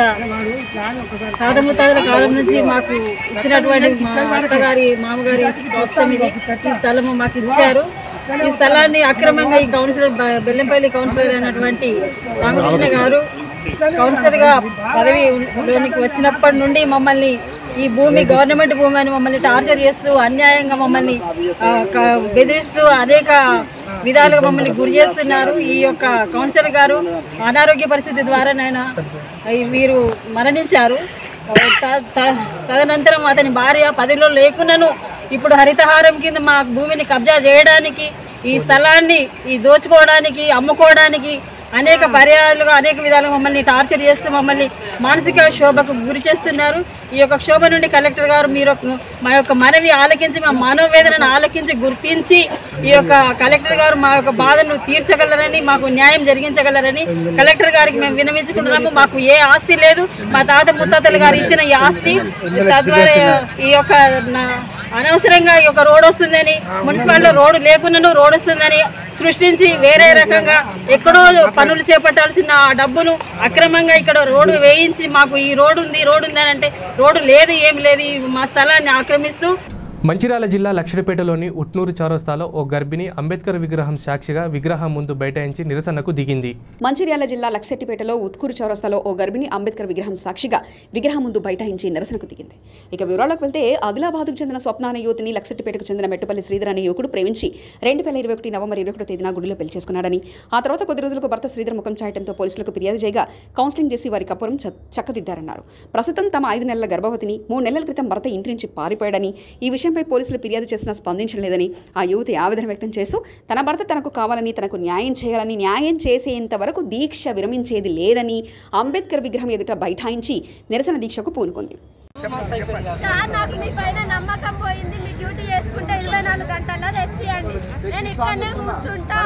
S14: తాతముత్తాతల కాలం నుంచి మాకు ఇచ్చినటువంటి మా అత్తగారి మామగారి స్వాస్థ్యం ఇది ఈ స్థలము మాకు ఇచ్చారు ఈ స్థలాన్ని అక్రమంగా ఈ కౌన్సిలర్ బ- బెల్లంపల్లి కౌన్సిలర్ అయినటువంటి రామకృష్ణ గారు కౌన్సిలర్ గా పదవిలోనికి వచ్చినప్పటి నుండి మమ్మల్ని ఈ భూమి గవర్నమెంట్ భూమి అని మమ్మల్ని టార్చర్ చేస్తూ అన్యాయంగా మమ్మల్ని ఆ, క- బెదిరిస్తూ అనేక విధాలుగా మమ్మల్ని గురి చేస్తున్నారు ఈ యొక్క కౌన్సిలర్ గారు అనారోగ్య పరిస్థితి ద్వారా నేను వీరు మరణించారు త- త- తదనంతరం అతని భార్య పదవిలో లేకున్నాను ఇప్పుడు హరితహారం కింద మా భూమిని కబ్జా చేయడానికి ఈ స్థలాన్ని ఈ దోచుకోవడానికి అమ్ముకోవడానికి అనేక పర్యాలుగా అనేక విధాలుగా మమ్మల్ని టార్చర్ చేస్తూ మమ్మల్ని మానసిక శోభకు గురి చేస్తున్నారు ఈ యొక్క శోభ నుండి కలెక్టర్ గారు మీరు ఒక- మా యొక్క మనవి ఆలకించి మా మనోవేదనను ఆలకించి గుర్తించి ఈ యొక్క కలెక్టర్ గారు మా యొక్క బాధను తీర్చగలరని మాకు న్యాయం జరిగించగలరని కలెక్టర్ గారికి మేము వినమించుకుంటున్నాము మాకు ఏ ఆస్తి లేదు మా తాత ముత్తాతలు గారు ఇచ్చిన ఈ ఆస్తి తద్వారా ఈ యొక్క నా- అనవసరంగా ఈ యొక్క రోడ్ వస్తుందని మున్సిపాలిటీలో రోడ్డు లేకున్నాను రోడ్ వస్తుందని సృష్టించి వేరే రకంగా ఎక్కడో పనులు చేపట్టాల్సిన ఆ డబ్బును అక్రమంగా ఇక్కడ రోడ్డు వేయించి మాకు ఈ రోడ్డు ఉంది రోడ్డు ఉంది అని అంటే రోడ్డు లేదు ఏం లేదు ఈ మా స్థలాన్ని ఆక్రమిస్తూ
S1: మంచిర్యాల జిల్లా లక్షడిపేటలోని ఉట్నూరు చౌరస్తాలో ఓ గర్భిణి అంబేద్కర్ విగ్రహం సాక్షిగా విగ్రహం ముందు బైఠాయించి నిరసనకు దిగింది
S2: మంచిర్యాల జిల్లా లక్సెట్టిపేటలో ఉత్కూరు చౌరస్తాలో ఓ గర్భిణి అంబేద్కర్ విగ్రహం సాక్షిగా విగ్రహం ముందు బైఠాయించి నిరసనకు దిగింది ఇక వివరాలకు వెళ్తే ఆదిలాబాద్కు చెందిన స్వప్న అనే యువతిని లక్సెట్టిపేటకు చెందిన మెట్టుపల్లి శ్రీధర్ అనే యువకుడు ప్రేమించి రెండు వేల ఇరవై ఒకటి నవంబర్ ఇరవై ఒకటో తేదీన గుడిలో పెళ్లి చేసుకున్నాడని ఆ తర్వాత కొద్ది రోజులకు భర్త శ్రీధర్ ముఖం చాయటంతో పోలీసులకు ఫిర్యాదు చేయగా కౌన్సిలింగ్ చేసి వారి కపురం చ- చక్కదిద్దారన్నారు ప్రస్తుతం తమ ఐదు నెలల గర్భవతిని మూడు నెలల క్రితం భర్త ఇంటి నుంచి పారిపోయాడని ఈ విషయంపై పోలీసులు ఫిర్యాదు చేసినా స్పందించలేదని ఆ యువతి ఆవేదన వ్యక్తం చేస్తూ తన భర్త తనకు కావాలని తనకు న్యాయం చేయాలని న్యాయం చేసేంత వరకు దీక్ష విరమించేది లేదని అంబేద్కర్ విగ్రహం ఎదుట బైఠాయించి నిరసన దీక్షకు పూనుకుంది
S15: సార్ నాకు మీ పైన నమ్మకం పోయింది మీ డ్యూటీ చేసుకుంటే ఇరవై నాలుగు గంటల్లో తెచ్చియండి నేను ఇక్కడనే కూర్చుంటా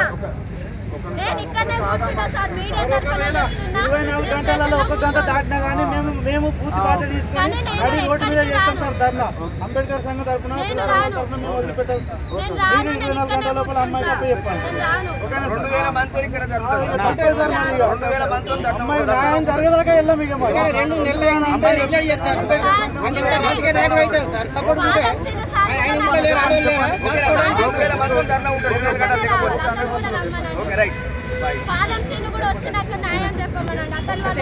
S15: నేను ఇక్కడనే కూర్చుంటా సార్ మీడియా తరఫున చెప్తున్నా
S16: ఇరవై నాలుగు గంటలలో ఒక గంట దాటినా కానీ మేము మేము పూర్తి బాధ్యత తీసుకొని నడి రోడ్డు మీద చేస్తాం సార్ ధర్నా అంబేద్కర్ సంఘం తరఫున పిల్లల తరఫున మేము వదిలిపెట్టాం సార్ మీరు ఇరవై నాలుగు గంటల లోపల అమ్మాయికి అప్ప చెప్పాలి
S6: రెండు వేల మందితో ఇక్కడ
S16: తప్పే సార్ మరి ఇక.
S6: రెండు వేల మందితో
S16: అమ్మాయి న్యాయం జరిగేదాకా వెళ్ళాం ఇక మరి
S7: రెండు నెలలు అయిందంటే ఎట్లా చేస్తారు అంత రాజకీయ నాయకుడు అవుతారు సార్ సపోర్ట్ ఉంటే ఆయన ఇంట్లో లేరు ఆడవాళ్ళు లేరా?
S6: రెండు వేల మందితో ధర్నా ఉంటుంది ఇరవై నాలుగు గంటల దిగబోతుంది. Okay right bye
S15: father scene కూడా వచ్చి నాకు న్యాయం చెప్పమనండి అతని వల్ల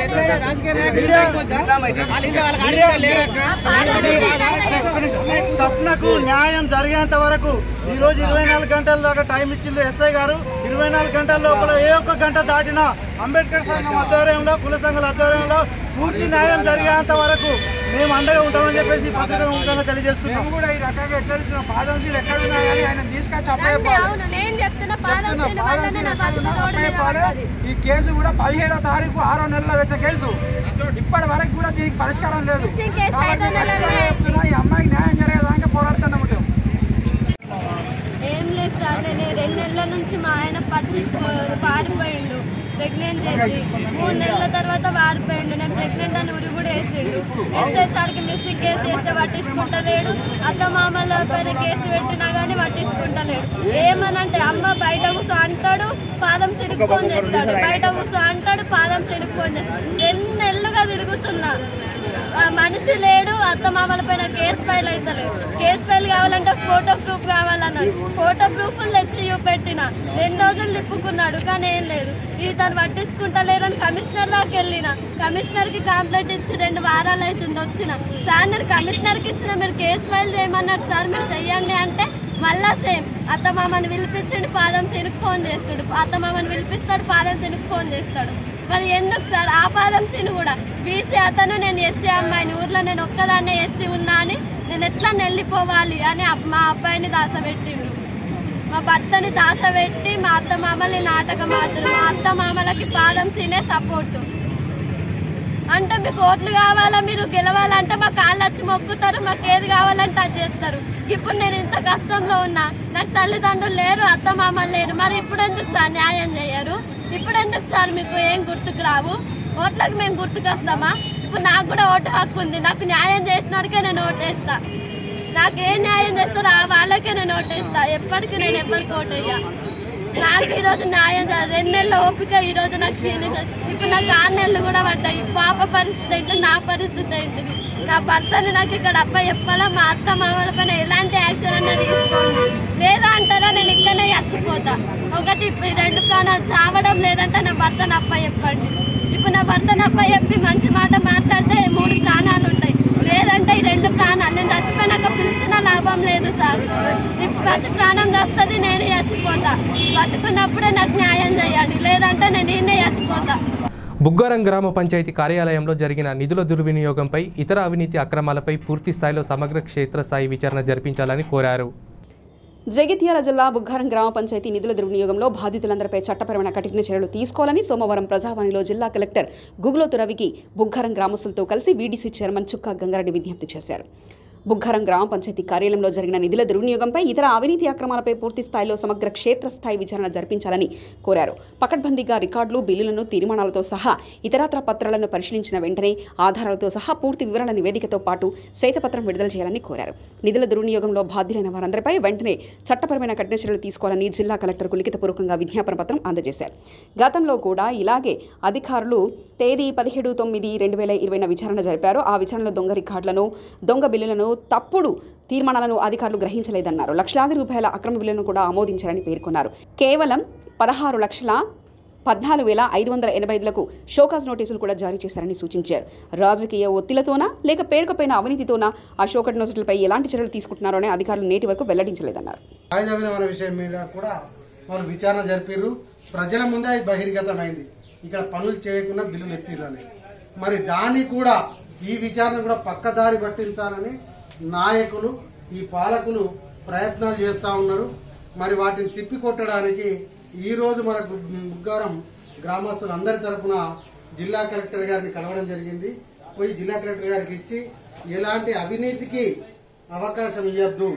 S16: సప్నకు న్యాయం జరిగేంత వరకు ఈ రోజు ఇరవై నాలుగు గంటల దాకా టైం ఇచ్చింది ఎస్ఐ గారు ఇరవై నాలుగు గంటల లోపల ఏ ఒక్క గంట దాటినా అంబేద్కర్ సంఘం ఆధ్వర్యంలో కుల సంఘాల ఆధ్వర్యంలో పూర్తి న్యాయం జరిగేంత వరకు మేము అండగా ఉంటామని చెప్పేసి ఈ పత్రిక ముఖంగా తెలియజేస్తున్నాం కూడా ఈ రకంగా హెచ్చరిస్తున్న పాదం ఎక్కడ ఉన్నాయని ఆయన తీసుకొచ్చి
S15: అంతే, అవును నేను చెప్తున్నా పాదం చేయడం వల్లనే నా బతుకు రోడ్డు మీద పడుతుంది
S16: ఈ కేసు కూడా పదిహేడో తారీఖు ఆరో నెలలో పెట్టిన కేసు ఇప్పటి వరకు కూడా దీనికి పరిష్కారం లేదు
S15: మిస్సింగ్ కేసు ఐదో నెలలో
S16: నేను చెప్తున్నా, ఈ అమ్మాయికి న్యాయం జరిగేదాకా పోరాడుతున్నాం ఉంటాం
S15: ఏం లేదు సార్ నేను రెండు నెలల నుంచి మా ఆయన పట్టించుకో పారిపోయిండు ప్రెగ్నెంట్ చేసి మూడు నెలల తర్వాత పారిపోయిండు నేను ప్రెగ్నెంట్ అని ఉరి కూడా వేసిండు వేసేసరికి మిస్సింగ్ కేసు వేస్తే పట్టించుకుంటలేడు అత్త మామల పైన కేసు పెట్టినా కానీ పట్టించుకుంటలేడు ఏమనంటే అమ్మ బయట కూర్చో అంటాడు పాదం సిడుకు ఫోన్ చేస్తాడు బయట కూర్చో అంటాడు పాదం సిడుకు ఫోన్ చేస్తాడు రెండు నెలలుగా తిరుగుతున్నా ఆ మనిషి లేడు అత్త మామల పైన కేసు ఫైల్ అవుతలేదు కేసు ఫైల్ కావాలంటే ఫోటో ప్రూఫ్ కావాలన్నాడు ఫోటో ప్రూఫ్ తెచ్చి చూపెట్టిన రెండు రోజులు తిప్పుకున్నాడు కానీ ఏం లేదు ఇతను పట్టించుకుంటలేరని కమిషనర్ దాకా వెళ్ళిన కమిషనర్ కి కంప్లైంట్ ఇచ్చి రెండు వారాలు అవుతుంది వచ్చిన సార్ నేను కమిషనర్ కి ఇచ్చిన మీరు కేసు ఫైల్ చేయమన్నారు సార్ మీరు చెయ్యండి అంటే మళ్ళా సేమ్ అత్త మామని పిలిపించండి పాదం తినుకు ఫోన్ చేస్తాడు అత్త మామని పిలిపిస్తాడు పాదం తినుకు ఫోన్ చేస్తాడు మరి ఎందుకు సార్ ఆ పాదం తిను కూడా బీసీ అతను నేను ఎస్సీ అమ్మాయిని ఊర్లో నేను ఒక్కదాన్నే ఎస్సీ ఉన్నా అని నేను ఎట్లా వెళ్ళిపోవాలి అని అబ్- మా అబ్బాయిని దాసపెట్టిండు మా భర్తని దాసపెట్టి మా అత్త మామల్ని నాటకం ఆడుతున్నారు మా అత్త మామలకి పాదం తినే సపోర్టు అంటే మీకు ఓట్లు కావాలా మీరు గెలవాలంటే మా కాళ్ళు వచ్చి మొక్కుతారు మాకు ఏది కావాలంటే అది చేస్తారు ఇప్పుడు నేను ఇంత కష్టంలో ఉన్నా నాకు తల్లిదండ్రులు లేరు అత్త మామలు లేరు మరి ఇప్పుడు ఎందుకు సార్ న్యాయం చేయరు ఇప్పుడు ఎందుకు సార్ మీకు ఏం గుర్తుకు రావు ఓట్లకు మేము గుర్తుకొస్తామా ఇప్పుడు నాకు కూడా ఓటు హక్కు ఉంది నాకు న్యాయం చేసినోడికే నేను ఓటేస్తా నాకు ఏ న్యాయం చేస్తారో ఆ వాళ్ళకే నేను ఓటేస్తా ఎప్పటికీ నేను ఎవరికి ఓటేయ్యా నాకు ఈ రోజు న్యాయం జరగదు. రెండు నెలల ఓపిక ఈ రోజు నాకు క్షీణించదు ఇప్పుడు నాకు ఆరు నెలలు కూడా పడ్డాయి పాప పరిస్థితి ఏంటి నా పరిస్థితి ఏంటిది నా భర్తని నాకు ఇక్కడ అప్ప చెప్పాలా మా అత్త మామల పైన ఎలాంటి యాక్షన్ అన్నా తీసుకోండి లేదా అంటారా నేను ఇక్కడనే చచ్చిపోతా ఒకటి ఇప్పుడు ఈ రెండు ప్రాణాలు చావడం లేదంటే నా భర్తను అప్ప చెప్పండి ఇప్పుడు నా భర్తను అప్ప చెప్పి మంచి మాట మాట్లాడితే మూడు ప్రాణాలు ఉంటాయి లేదంటే ఈ రెండు ప్రాణాలు నేను చచ్చిపోయినాక పిలిచినా లాభం లేదు సార్ ఇప్పుడు పచ్చి ప్రాణం వస్తుంది నేను చచ్చిపోతా బతుకున్నప్పుడే నాకు న్యాయం చేయండి లేదంటే నేను ఈయనే చచ్చిపోతా
S1: బుగ్గారం గ్రామ పంచాయతీ కార్యాలయంలో జరిగిన నిధుల దుర్వినియోగంపై ఇతర అవినీతి అక్రమాలపై పూర్తి స్థాయిలో సమగ్ర క్షేత్రస్థాయి విచారణ జరిపించాలని కోరారు
S2: జగిత్యాల జిల్లా బుగ్గారం గ్రామ పంచాయతీ నిధుల దుర్వినియోగంలో బాధితులందరిపై చట్టపరమైన కఠిన చర్యలు తీసుకోవాలని సోమవారం ప్రజావాణిలో జిల్లా కలెక్టర్ గుగులోతు రవికి బుగ్గారం గ్రామస్తులతో కలిసి వీడీసీ చైర్మన్ చుక్కా గంగారెడ్డి విజ్ఞప్తి చేశారు బుగ్గారం గ్రామ పంచాయతీ కార్యాలయంలో జరిగిన నిధుల దుర్వినియోగంపై ఇతర అవినీతి అక్రమాలపై పూర్తి స్థాయిలో సమగ్ర క్షేత్రస్థాయి విచారణ జరిపించాలని కోరారు పకడ్బందీగా రికార్డులు బిల్లులను తీర్మానాలతో సహా ఇతరత్ర పత్రాలను పరిశీలించిన వెంటనే ఆధారాలతో సహా పూర్తి వివరాల నివేదికతో పాటు శ్వేతపత్రం విడుదల చేయాలని కోరారు నిధుల దుర్వినియోగంలో బాధ్యులైన వారందరిపై వెంటనే చట్టపరమైన కఠిన చర్యలు తీసుకోవాలని జిల్లా కలెక్టర్కు లిఖితపూర్వకంగా విజ్ఞాపన పత్రం అందజేశారు గతంలో కూడా ఇలాగే అధికారులు తేదీ పదిహేడు తొమ్మిది రెండు వేల ఇరవైన విచారణ జరిపారు ఆ విచారణలో దొంగ రికార్డులను దొంగ బిల్లులను తప్పుడు తీర్మానాలను అధికారులు గ్రహించలేదన్నారు లక్షలాది రూపాయల అక్రమ బిల్లులను కూడా ఆమోదించారని పేర్కొన్నారు కేవలం పదహారు లక్షల పద్నాలుగు వేల ఐదు వందల ఎనభై ఐదులకు షోకాజ్ నోటీసులు కూడా జారీ చేశారని సూచించారు రాజకీయ ఒత్తిళ్లతోనా లేక పేరుకపోయిన అవినీతితోనా ఆ షోకట్ నోటీసులపై ఎలాంటి చర్యలు తీసుకుంటున్నారో అధికారులు నేటి వరకు వెల్లడించలేదన్నారు
S17: వాయిదా విరమణ విషయం మీద కూడా వాళ్ళు విచారణ జరిపిర్రు ప్రజల ముందే అది బహిర్గతమైంది ఇక్కడ పనులు చేయకుండా బిల్లులు ఎత్తిరని మరి దాన్ని కూడా ఈ విచారణ కూడా పక్కదారి పట్టించాలని నాయకులు ఈ పాలకులు ప్రయత్నాలు చేస్తూ ఉన్నారు మరి వాటిని తిప్పికొట్టడానికి ఈ రోజు మన గు- బుగ్గారం గ్రామస్తులందరి తరపున జిల్లా కలెక్టర్ గారిని కలవడం జరిగింది పోయి జిల్లా కలెక్టర్ గారికి ఇచ్చి ఎలాంటి అవినీతికి అవకాశం ఇవ్వద్దు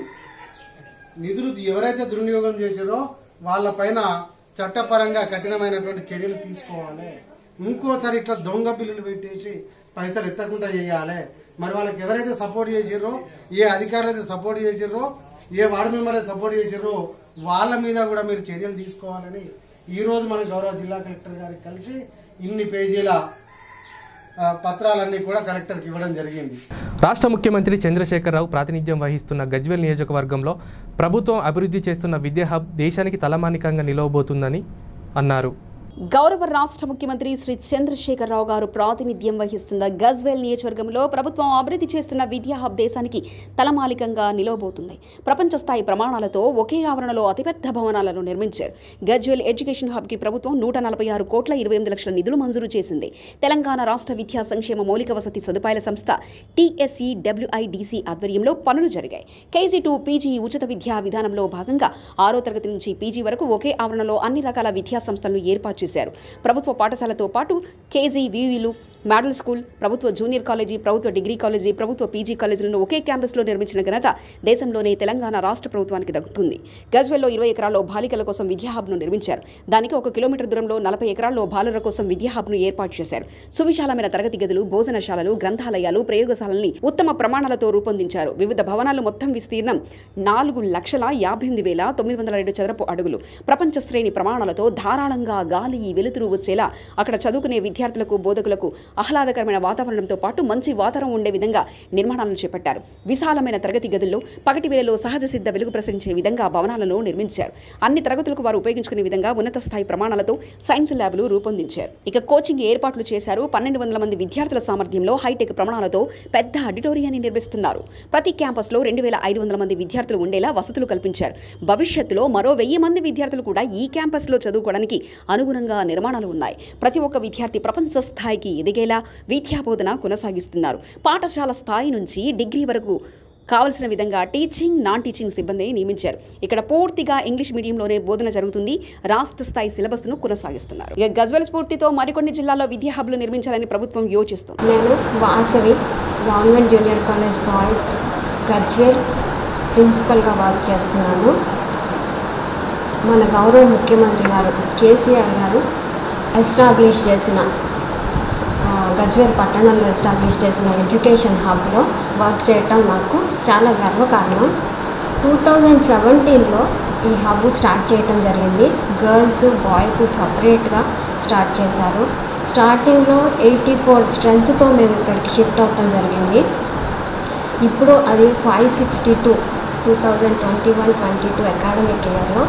S17: నిధులు ఎవరైతే దుర్వినియోగం చేశారో వాళ్ళపైన చట్టపరంగా కఠినమైనటువంటి చర్యలు తీసుకోవాలి ఇంకోసారి ఇట్లా దొంగ బిల్లులు పెట్టేసి పైసలు ఎత్తకుండా చేయాలి మరి వాళ్ళకి ఎవరైతే సపోర్ట్ చేసిర్రో ఏ అధికారులు అయితే సపోర్ట్ చేసిర్రో ఏ వార్డు మెంబర్ అయితే సపోర్ట్ చేసిర్రో వాళ్ళ మీద కూడా మీరు చర్యలు తీసుకోవాలని ఈ రోజు మన గౌరవ జిల్లా కలెక్టర్ గారికి కలిసి ఇన్ని పేజీల ఆ, పత్రాలన్నీ కూడా కలెక్టర్కి ఇవ్వడం జరిగింది
S1: రాష్ట్ర ముఖ్యమంత్రి చంద్రశేఖరరావు ప్రాతినిధ్యం వహిస్తున్న గజ్వేల్ నియోజకవర్గంలో ప్రభుత్వం అభివృద్ధి చేస్తున్న విద్యా హబ్ దేశానికి తలమానికంగా నిలవబోతుందని అన్నారు
S2: గౌరవ రాష్ట్ర ముఖ్యమంత్రి శ్రీ చంద్రశేఖరరావు గారు ప్రాతినిధ్యం వహిస్తున్న గజ్వేల్ నియోజకవర్గంలో ప్రభుత్వం అభివృద్ధి చేస్తున్న విద్యా హబ్ దేశానికి తలమాలికంగా నిలవబోతుంది ప్రపంచ స్థాయి ప్రమాణాలతో ఒకే ఆవరణలో అతిపెద్ద భవనాలను నిర్మించారు గజ్వేల్ ఎడ్యుకేషన్ హబ్ కి ప్రభుత్వం నూట నలభై ఆరు కోట్ల ఇరవై ఎనిమిది లక్షల నిధులు మంజూరు చేసింది తెలంగాణ రాష్ట్ర విద్యా సంక్షేమ మౌలిక వసతి సదుపాయాల సంస్థ టీఎస్ఈ డబ్ల్యూఐడిసి ఆధ్వర్యంలో పనులు జరిగాయి కేజీ టు పీజీ ఉచిత విద్యా విధానంలో భాగంగా ఆరో తరగతి నుంచి పీజీ వరకు ఒకే ఆవరణలో అన్ని రకాల విద్యా సంస్థలను ఏర్పాటు చేశారు ప్రభుత్వ పాఠశాలతో పాటు కేజీ వివిలు మోడల్ స్కూల్ ప్రభుత్వ జూనియర్ కాలేజీ ప్రభుత్వ డిగ్రీ కాలేజీ ప్రభుత్వ పీజీ కాలేజీలను ఒకే క్యాంపస్లో నిర్మించిన ఘనత దేశంలోనే తెలంగాణ రాష్ట్ర ప్రభుత్వానికి దక్కుతుంది గజ్వెల్లో ఇరవై ఎకరాల్లో బాలికల కోసం విద్యా హబ్ను నిర్మించారు దానికి ఒక కిలోమీటర్ దూరంలో నలభై ఎకరాల్లో బాలుర కోసం విద్యా హబ్ను ఏర్పాటు చేశారు సువిశాలమైన తరగతి గదులు భోజనశాలలు గ్రంథాలయాలు ప్రయోగశాలల్ని ఉత్తమ ప్రమాణాలతో రూపొందించారు వివిధ భవనాలు మొత్తం విస్తీర్ణం నాలుగు లక్షల యాభై ఎనిమిది వేల తొమ్మిది వందల రెండు చదరపు అడుగులు ప్రపంచ శ్రేణి ప్రమాణాలతో ధారాళంగా గాలి వెలుతురు వచ్చేలా అక్కడ చదువుకునే విద్యార్థులకు బోధకులకు ఆహ్లాదకరమైన వాతావరణంతో పాటు మంచి వాతావరణం ఉండే విధంగా నిర్మాణాలను చేపట్టారు విశాలమైన తరగతి గదుల్లో పగటి వేళలో సహజ సిద్ధ వెలుగు ప్రసరించే విధంగా భవనాలను నిర్మించారు అన్ని తరగతులకు వారు ఉపయోగించుకునే విధంగా ఉన్నత స్థాయి ప్రమాణాలతో సైన్స్ ల్యాబ్లు రూపొందించారు ఇక కోచింగ్ ఏర్పాట్లు చేశారు పన్నెండు వందల మంది విద్యార్థుల సామర్థ్యంలో హైటెక్ ప్రమాణాలతో పెద్ద ఆడిటోరియాన్ని నిర్మిస్తున్నారు ప్రతి క్యాంపస్లో రెండు వేల ఐదు వందల మంది విద్యార్థులు ఉండేలా వసతులు కల్పించారు భవిష్యత్తులో మరో వెయ్యి మంది విద్యార్థులు కూడా ఈ క్యాంపస్లో చదువుకోవడానికి అనుగుణంగా నిర్మాణాలు ఉన్నాయి ప్రతి ఒక్క విద్యార్థి ప్రపంచ స్థాయికి ఎదిగేలా విద్యాబోధన కొనసాగిస్తున్నారు పాఠశాల స్థాయి నుంచి డిగ్రీ వరకు కావలసిన విధంగా టీచింగ్ నాన్ టీచింగ్ సిబ్బందిని నియమించారు ఇక్కడ పూర్తిగా ఇంగ్లీష్ మీడియంలోనే బోధన జరుగుతుంది రాష్ట్ర స్థాయి సిలబస్ను కొనసాగిస్తున్నారు ఇక గజ్వెల్ స్ఫూర్తితో మరికొన్ని జిల్లాల్లో విద్యా హబ్లు నిర్మించాలని ప్రభుత్వం యోచిస్తుంది
S18: నేను Vasavi government junior college boys Gajwel ప్రిన్సిపల్గా వర్క్ చేస్తున్నాను మన గౌరవ ముఖ్యమంత్రి గారు కేసీఆర్ గారు ఎస్టాబ్లిష్ చేసిన ఆ, గజ్వేల్ పట్టణంలో ఎస్టాబ్లిష్ చేసిన ఎడ్యుకేషన్ హబ్లో వర్క్ చేయటం నాకు చాలా గర్వకారణం టూ థౌజండ్ సెవెంటీన్లో ఈ హబ్ స్టార్ట్ చేయటం జరిగింది గర్ల్స్ బాయ్స్ సపరేట్గా స్టార్ట్ చేశారు స్టార్టింగ్లో ఎయిటీ ఫోర్ స్ట్రెంగ్త్తో మేము ఇక్కడికి షిఫ్ట్ అవటం జరిగింది ఇప్పుడు అది five sixty two two thousand twenty one twenty two academic ఇయర్లో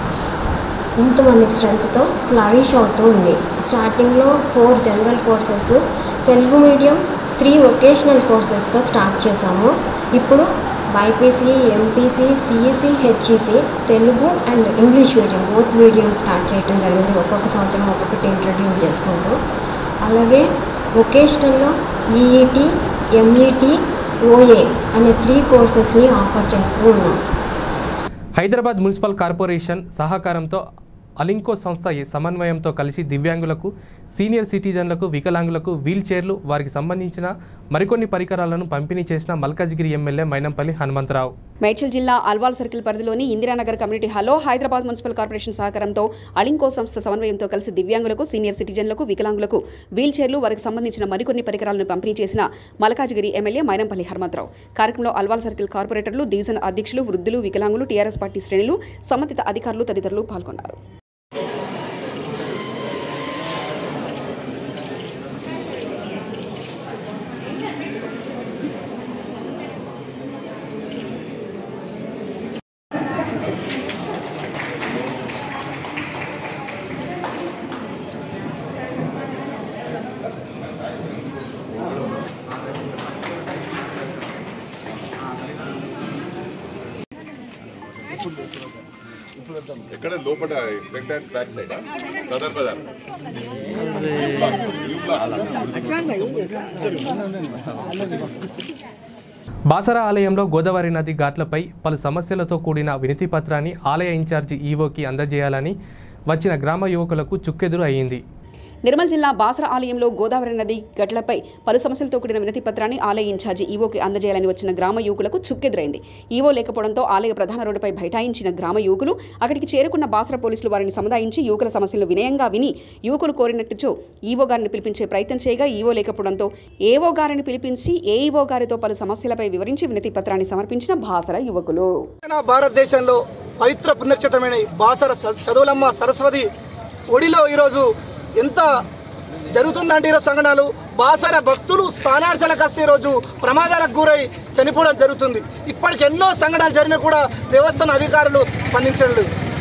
S18: ఇంతమంది స్ట్రెంగ్త్తో ఫ్లరిష్ అవుతూ ఉంది స్టార్టింగ్లో four general courses Telugu medium three vocational కోర్సెస్తో స్టార్ట్ చేశాము ఇప్పుడు BiPC MPC CEC HEC Telugu and English medium both medium start చేయడం జరిగింది ఒక్కొక్క సంవత్సరం ఒక్కొక్కటి ఇంట్రడ్యూస్ చేసుకుంటూ అలాగే వొకేషనల్లో ఈఈటి ఎంఈటి ఓఏ అనే త్రీ కోర్సెస్ని ఆఫర్ చేస్తూ ఉన్నాం
S1: హైదరాబాద్ మున్సిపల్ కార్పొరేషన్ సహకారంతో అలింకో సంస్థ ఈ సమన్వయంతో కలిసి దివ్యాంగులకు సీనియర్ సిటిజన్లకు వికలాంగులకు వీల్ చైర్లు వారికి సంబంధించిన మరికొన్ని పరికరాలను పంపిణీ చేసిన మల్కాజ్గిరి ఎమ్మెల్యే మైనంపల్లి హనుమంతరావు
S2: మేడ్చల్ జిల్లా అల్వాల్ సర్కిల్ పరిధిలోని ఇందిరానగర్ కమ్యూనిటీ హాల్లో హైదరాబాద్ మున్సిపల్ కార్పొరేషన్ సహకారంతో అలింకో సంస్థ సమన్వయంతో కలిసి దివ్యాంగులకు సీనియర్ సిటిజన్లకు వికలాంగులకు వీల్ చైర్లు వారికి సంబంధించిన మరికొన్ని పరికరాలను పంపిణీ చేసిన మలకాజ్గిరి ఎమ్మెల్యే మైనంపల్లి హనుమంతరావు కార్యక్రమంలో అల్వాల్ సర్కిల్ కార్పొరేటర్లు డివిజన్ అధ్యక్షులు వృద్ధులు వికలాంగులు టీఆర్ఎస్ పార్టీ శ్రేణులు సంబంధిత అధికారులు తదితరులు పాల్గొన్నారు
S19: ఎక్కడ లోపల exact back side Sadar Bazar
S1: Basara ఆలయంలో గోదావరి నది ఘాట్లపై పలు సమస్యలతో కూడిన వినతి పత్రాన్ని ఆలయ ఇన్ఛార్జి ఈవోకి అందజేయాలని వచ్చిన గ్రామ యువకులకు చుక్కెదురు అయ్యింది
S2: నిర్మల్ జిల్లా బాసర ఆలయంలో గోదావరి నది గట్లపై పలు సమస్యలతో కూడిన వినతి పత్రాన్ని ఆలయ ఇన్ఛార్జి ఈవోకి అందజేయాలని వచ్చిన గ్రామ యువకులకు చుక్కెదురైంది ఈవో లేకపోవడంతో ఆలయ ప్రధాన రోడ్డుపై బైఠాయించిన గ్రామ యువకులు అక్కడికి చేరుకున్న బాసర పోలీసులు వారిని సముదాయించి యువకుల సమస్యలు వినయంగా విని యువకులు కోరినట్టు ఈవో గారిని పిలిపించే ప్రయత్నం చేయగా ఈవో లేకపోవడంతో ఏవో గారిని పిలిపించి ఏఈఓ గారితో పలు సమస్యలపై వివరించి వినతి పత్రాన్ని సమర్పించిన బాసర యువకులు
S20: తెలంగాణ భారతదేశంలో పవిత్ర పుణ్యక్షేత్రమైన ఈ బాసర స- చదువులమ్మ సరస్వతి ఒడిలో ఈరోజు ఎంత జరుగుతుందంటే ఈరోజు సంఘటనలు బాసర భక్తులు స్థానార్చనకు వస్తే ఈరోజు ప్రమాదాలకు గురై చనిపోవడం జరుగుతుంది ఇప్పటికి ఎన్నో సంఘటనలు జరిగినా కూడా దేవస్థాన అధికారులు స్పందించడం లేదు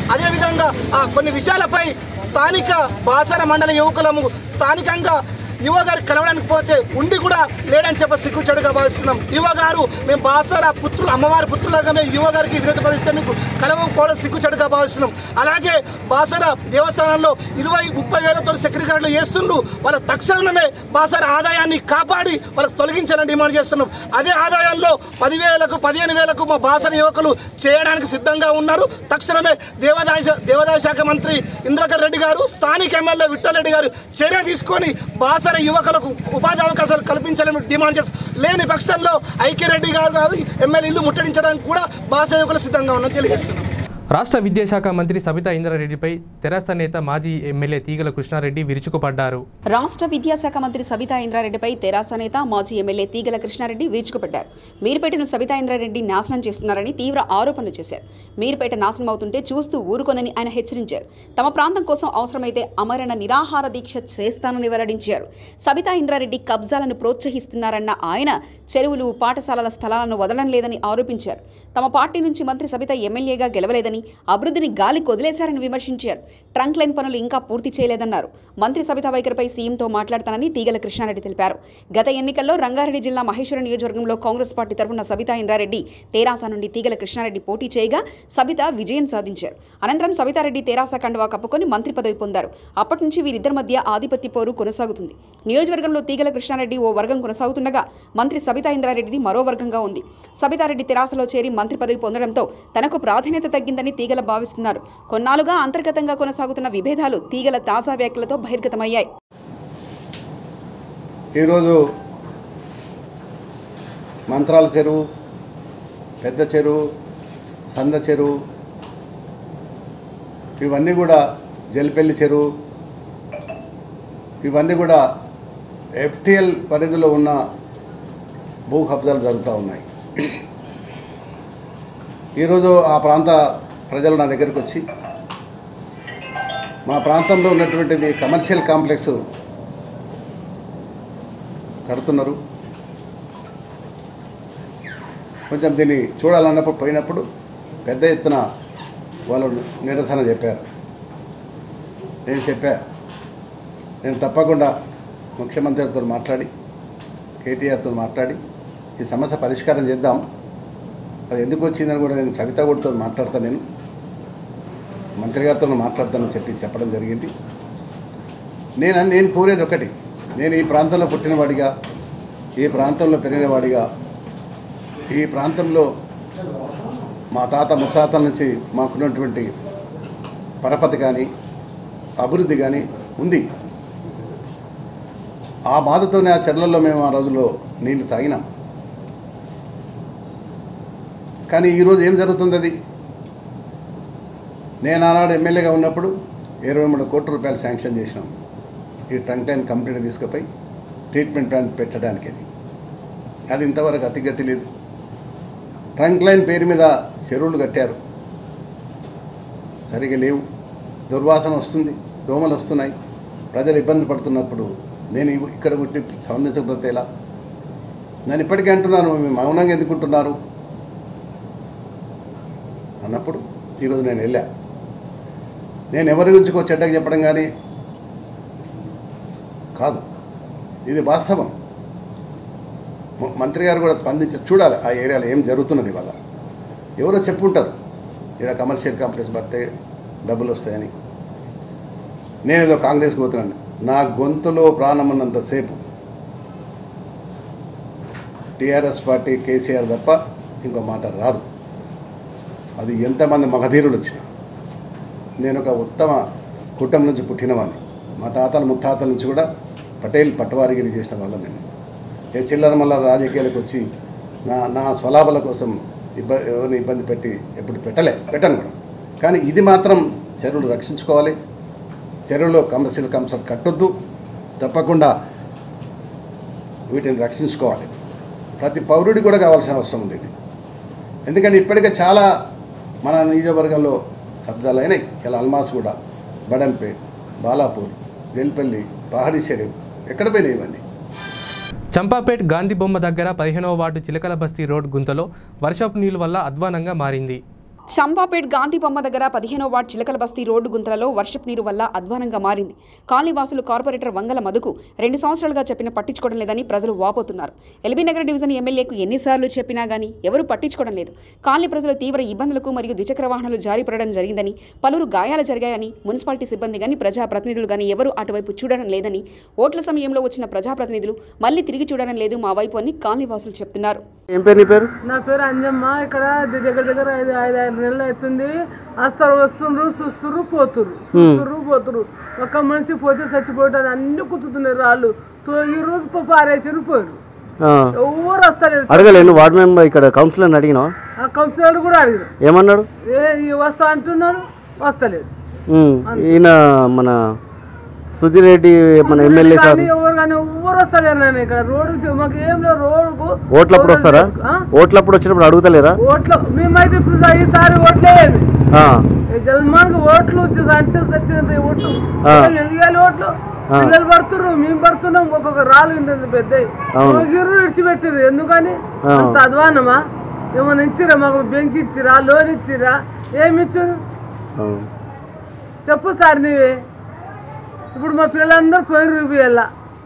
S20: అదేవిధంగా ఆ కొన్ని విషయాలపై స్థానిక బాసర మండల యువకులము స్థానికంగా యువ గారు కలవడానికి పోతే ఉండి కూడా లేడని చెప్పి సిగ్గుచెడుగా భావిస్తున్నాం యువ గారు మేము బాసర పుత్రులు అమ్మవారి పుత్రులుగా మేము యువ గారికి వినతి పదిస్తే మీకు కలవకపోవడం సిగ్గుచెడుగా భావిస్తున్నాం అలాగే బాసర దేవస్థానంలో ఇరవై ముప్పై వేలతో సెక్యూరిటీ గార్డులు వేస్తుండ్రు వాళ్ళ తక్షణమే బాసర ఆదాయాన్ని కాపాడి వాళ్ళకి తొలగించాలని డిమాండ్ చేస్తున్నాం అదే ఆదాయంలో పదివేలకు పదిహేను వేలకు మా బాసర యువకులు చేయడానికి సిద్ధంగా ఉన్నారు తక్షణమే దేవాదాయ శా- దేవాదాయ శాఖ మంత్రి ఇంద్రకర్ రెడ్డి గారు స్థానిక ఎమ్మెల్యే విఠల్ రెడ్డి గారు చర్య తీసుకొని బాసర యువకులకు ఉపాధి అవకాశాలు కల్పించాలని డిమాండ్ చేస్తారు లేని పక్షంలో ఐక్యరెడ్డి గారు కాదు ఎమ్మెల్యే ఇల్లు ముట్టడించడానికి కూడా బాసర యువకులు సిద్ధంగా ఉన్నారని తెలియజేస్తున్నాం
S1: రాష్ట్ర విద్యాశాఖ మంత్రి సబితా ఇంద్రారెడ్డిపై తెరాస నేత మాజీ ఎమ్మెల్యే తీగల కృష్ణారెడ్డి విరుచుకుపడ్డారు
S2: రాష్ట్ర విద్యాశాఖ మంత్రి సబితా ఇంద్రారెడ్డిపై తెరాస నేత మాజీ ఎమ్మెల్యే తీగల కృష్ణారెడ్డి విరుచుకుపడ్డారు మీరుపేటను సబితా ఇంద్రారెడ్డి నాశనం చేస్తున్నారని తీవ్ర ఆరోపణలు చేశారు మీరుపేట నాశనం అవుతుంటే చూస్తూ ఊరుకోనని ఆయన హెచ్చరించారు తమ ప్రాంతం కోసం అవసరమైతే అమరణ నిరాహార దీక్ష చేస్తానని వెల్లడించారు సబితా ఇంద్రారెడ్డి కబ్జాలను ప్రోత్సహిస్తున్నారన్న ఆయన చెరువులు పాఠశాలల స్థలాలను వదలం లేదని ఆరోపించారు తమ పార్టీ నుంచి మంత్రి సబిత ఎమ్మెల్యేగా గెలవలేదని అభివృద్ధిని గాలికి వదిలేశారని విమర్శించారు ట్రంక్ లైన్ పనులు ఇంకా పూర్తి చేయలేదన్నారు మంత్రి సబిత వైఖరిపై సీఎంతో మాట్లాడతానని తీగల కృష్ణారెడ్డి తెలిపారు గత ఎన్నికల్లో రంగారెడ్డి జిల్లా మహేశ్వరం నియోజకవర్గంలో కాంగ్రెస్ పార్టీ తరఫున సబితా ఇంద్రారెడ్డి తేరాస నుండి తీగల కృష్ణారెడ్డి పోటీ చేయగా సబిత విజయం సాధించారు అనంతరం సబితారెడ్డి తేరాస కండువా కప్పుకొని మంత్రి పదవి పొందారు అప్పటి నుంచి వీరిద్దరి మధ్య ఆధిపత్య పోరు కొనసాగుతుంది నియోజకవర్గంలో తీగల కృష్ణారెడ్డి ఓ వర్గం కొనసాగుతుండగా మంత్రి సబితా ఇంద్రారెడ్డిది మరో వర్గంగా ఉంది సబితారెడ్డి తెరాసలో చేరి మంత్రి పదవి పొందడంతో తనకు ప్రాధాన్యత తగ్గిందని తీగల భావిస్తున్నారు కొన్నాళ్లుగా అంతర్గతంగా కొనసాగుతున్న విభేదాలు తీగల తాజా వ్యాఖ్యలతో బహిర్గతమయ్యాయి
S10: ఈరోజు మంత్రాల చెరువు పెద్ద చెరువు సంద చెరువు ఇవన్నీ కూడా జల్పెల్లి చెరువు ఇవన్నీ కూడా ఎఫ్టిఎల్ పరిధిలో ఉన్న భూ కబ్జాలు జరుగుతూ ఉన్నాయి ఈరోజు ఆ ప్రాంత ప్రజలు నా దగ్గరికి వచ్చి మా ప్రాంతంలో ఉన్నటువంటిది కమర్షియల్ కాంప్లెక్స్ కడుతున్నారు కొంచెం దీన్ని చూడాలన్నప్పుడు పోయినప్పుడు పెద్ద ఎత్తున వాళ్ళు నిరసన చెప్పారు నేను చెప్పా నేను తప్పకుండా ముఖ్యమంత్రితో మాట్లాడి కేటీఆర్తో మాట్లాడి ఈ సమస్య పరిష్కారం చేద్దాం అది ఎందుకు వచ్చిందని కూడా నేను కవిత కూడా మాట్లాడతాను నేను మంత్రి గారితో మాట్లాడతానని చెప్పి చెప్పడం జరిగింది నేను నేను కోరేది ఒకటి నేను ఈ ప్రాంతంలో పుట్టినవాడిగా ఈ ప్రాంతంలో పెరిగినవాడిగా ఈ ప్రాంతంలో మా తాత ముత్తాతల నుంచి మాకున్నటువంటి పరపతి కానీ అభివృద్ధి కానీ ఉంది ఆ బాధతోనే ఆ చెర్లలో మేము ఆ రోజుల్లో నీళ్లు తాగినాం కానీ ఈరోజు ఏం జరుగుతుంది అది నేను ఆనాడు ఎమ్మెల్యేగా ఉన్నప్పుడు ఇరవై మూడు కోట్ల రూపాయలు శాంక్షన్ చేసినాం ఈ ట్రంక్ లైన్ కంప్లీట్ తీసుకుపోయి ట్రీట్మెంట్ ప్లాంట్ పెట్టడానికి అది అది ఇంతవరకు అతిగతి లేదు ట్రంక్ లైన్ పేరు మీద చెరువులు కట్టారు సరిగా లేవు దుర్వాసన వస్తుంది దోమలు వస్తున్నాయి ప్రజలు ఇబ్బంది పడుతున్నప్పుడు నేను ఇవ్- ఇక్కడ కొట్టి స్పందించకపోతే ఎలా నేను ఇప్పటికీ అంటున్నాను మేము మౌనంగా ఎందుకుంటున్నారు అన్నప్పుడు ఈరోజు నేను వెళ్ళా నేను ఎవరి గురించి ఒక చెడ్డగా చెప్పడం కానీ కాదు ఇది వాస్తవం మ- మంత్రి గారు కూడా స్పందించి చూడాలి ఆ ఏరియాలో ఏం జరుగుతున్నది ఇవాళ ఎవరో చెప్పుంటారు ఇక్కడ కమర్షియల్ కాంప్లెక్స్ పడితే డబ్బులు వస్తాయని నేను ఏదో కాంగ్రెస్కి పోతున్నాను నా గొంతులో ప్రాణం ఉన్నంతసేపు టీఆర్ఎస్ పార్టీ కేసీఆర్ తప్ప ఇంకో మాట రాదు అది ఎంతమంది మగధీరులు వచ్చినా నేను ఒక ఉత్తమ కుటుంబం నుంచి పుట్టినవాడిని మా తాతల ముత్తాతల నుంచి కూడా పటేల్ పట్టవారిగిరి చేసిన వాళ్ళం నేను ఏ చిల్లర మల్ల రాజకీయాలకు వచ్చి నా నా స్వలాభాల కోసం ఇబ్బంది ఎవరిని ఇబ్బంది పెట్టి ఎప్పుడు పెట్టలే పెట్టను కూడా కానీ ఇది మాత్రం చెరువులు రక్షించుకోవాలి చెరువులో కమర్షియల్ కంసలు కట్టొద్దు తప్పకుండా వీటిని రక్షించుకోవాలి ప్రతి పౌరుడికి కూడా కావాల్సిన అవసరం ఉంది ఇది ఎందుకంటే ఇప్పటికే చాలా మన నియోజకవర్గంలో కబ్జాలు అయినాయి ఇలా అల్మాస్ కూడా బడంపేట్ బాలాపూర్ వెల్పల్లి పహాడీ షరీఫ్ ఎక్కడ పోయినాయి ఇవన్నీ
S1: చంపాపేట్ గాంధీ బొమ్మ దగ్గర పదిహేనవ వార్డు చిలకల బస్తీ రోడ్ గుంతలో వర్షపు నీళ్ల వల్ల అధ్వానంగా మారింది
S2: చంపాపేట్ గాంధీ బొమ్మ దగ్గర పదిహేనో వార్డ్ చిలకల బస్తీ రోడ్డు గుంతలలో వర్షపు నీరు వల్ల అధ్వానంగా మారింది కాలనీవాసులు కార్పొరేటర్ వంగల మధుకు రెండు సంవత్సరాలుగా చెప్పిన పట్టించుకోవడం లేదని ప్రజలు వాపోతున్నారు ఎల్బీ నగర్ డివిజన్ ఎమ్మెల్యేకు ఎన్నిసార్లు చెప్పినా గానీ ఎవరూ పట్టించుకోవడం లేదు కాలనీ ప్రజలు తీవ్ర ఇబ్బందులకు మరియు ద్విచక్ర వాహనాలు జారీ పడడం జరిగిందని పలువురు గాయాలు జరిగాయని మున్సిపాలిటీ సిబ్బంది గాని ప్రజాప్రతినిధులు గాని ఎవరూ అటువైపు చూడడం లేదని ఓట్ల సమయంలో వచ్చిన ప్రజాప్రతినిధులు మళ్ళీ తిరిగి చూడడం లేదు మా వైపు అని కాలనీవాసులు చెప్తున్నారు
S21: ఏం పేరు నీ పేరు
S22: నా పేరు అంజమ్మ ఇక్కడ దగ్గర దగ్గర ఐదు ఐదు ఆరు నెలలు అవుతుంది వస్తారు వస్తుండ్రు చూస్తుర్రు పోతుర్రు చూస్తుర్రు పోతుర్రు ఒక మనిషి పోతే చచ్చిపోతాడు అన్ని కుత్తుతున్నారు రాళ్ళు తొగిర్రు పారేసారు పోయారు
S21: ఆ.
S22: ఎవరు వస్తారు
S21: అడగలే నువ్వు వార్డు మెంబర్ ఇక్కడ కౌన్సిలర్ అడిగినావా
S22: ఆ కౌన్సిలర్ కూడా అడిగారు
S21: ఏమన్నాడు
S22: ఏ ఈ వస్తా అంటున్నారు వస్తలేదు
S21: ఉమ్, ఈయన మన సుధీర్ రెడ్డి మన ఎమ్మెల్యే సార్
S22: కానీ ఎవరు కానీ ఎవరు వస్తలేరు నేను ఇక్కడ రోడ్డు మాకు ఏం లేదు రోడ్డుకు
S21: ఓట్లప్పుడు వస్తారా
S22: ఆ?
S21: ఓట్లప్పుడు వచ్చినప్పుడు అడుగుతలేరా
S22: ఓట్లు మేమైతే ఇప్పుడు ఈసారి ఓట్లేదు
S21: ఆ,
S22: జల్మానికి ఓట్లు వచ్చేసి అంటే సత్యంత ఓట్లు
S21: ఆ.
S22: ఎందుకు ఓట్లు
S21: ఆ.
S22: పిల్లలు పడుతుర్రు మేము పడుతున్నాం ఒక్కొక్క రాళ్ళు ఇంత పెద్ద
S21: అవును.
S22: గిర్రు ఇడిచిపెట్టిర్రు ఎందుకని
S21: ఆ.
S22: అంత అధ్వానమా ఏమైనా ఇచ్చిరా మాకు బెంక్ ఇచ్చిరా లోన్ ఇచ్చిరా ఏమి ఇచ్చారు
S21: అవును.
S22: చెప్పు సార్ నీవే ఇప్పుడు మా పిల్లలందరూ పోయిన రూపాయల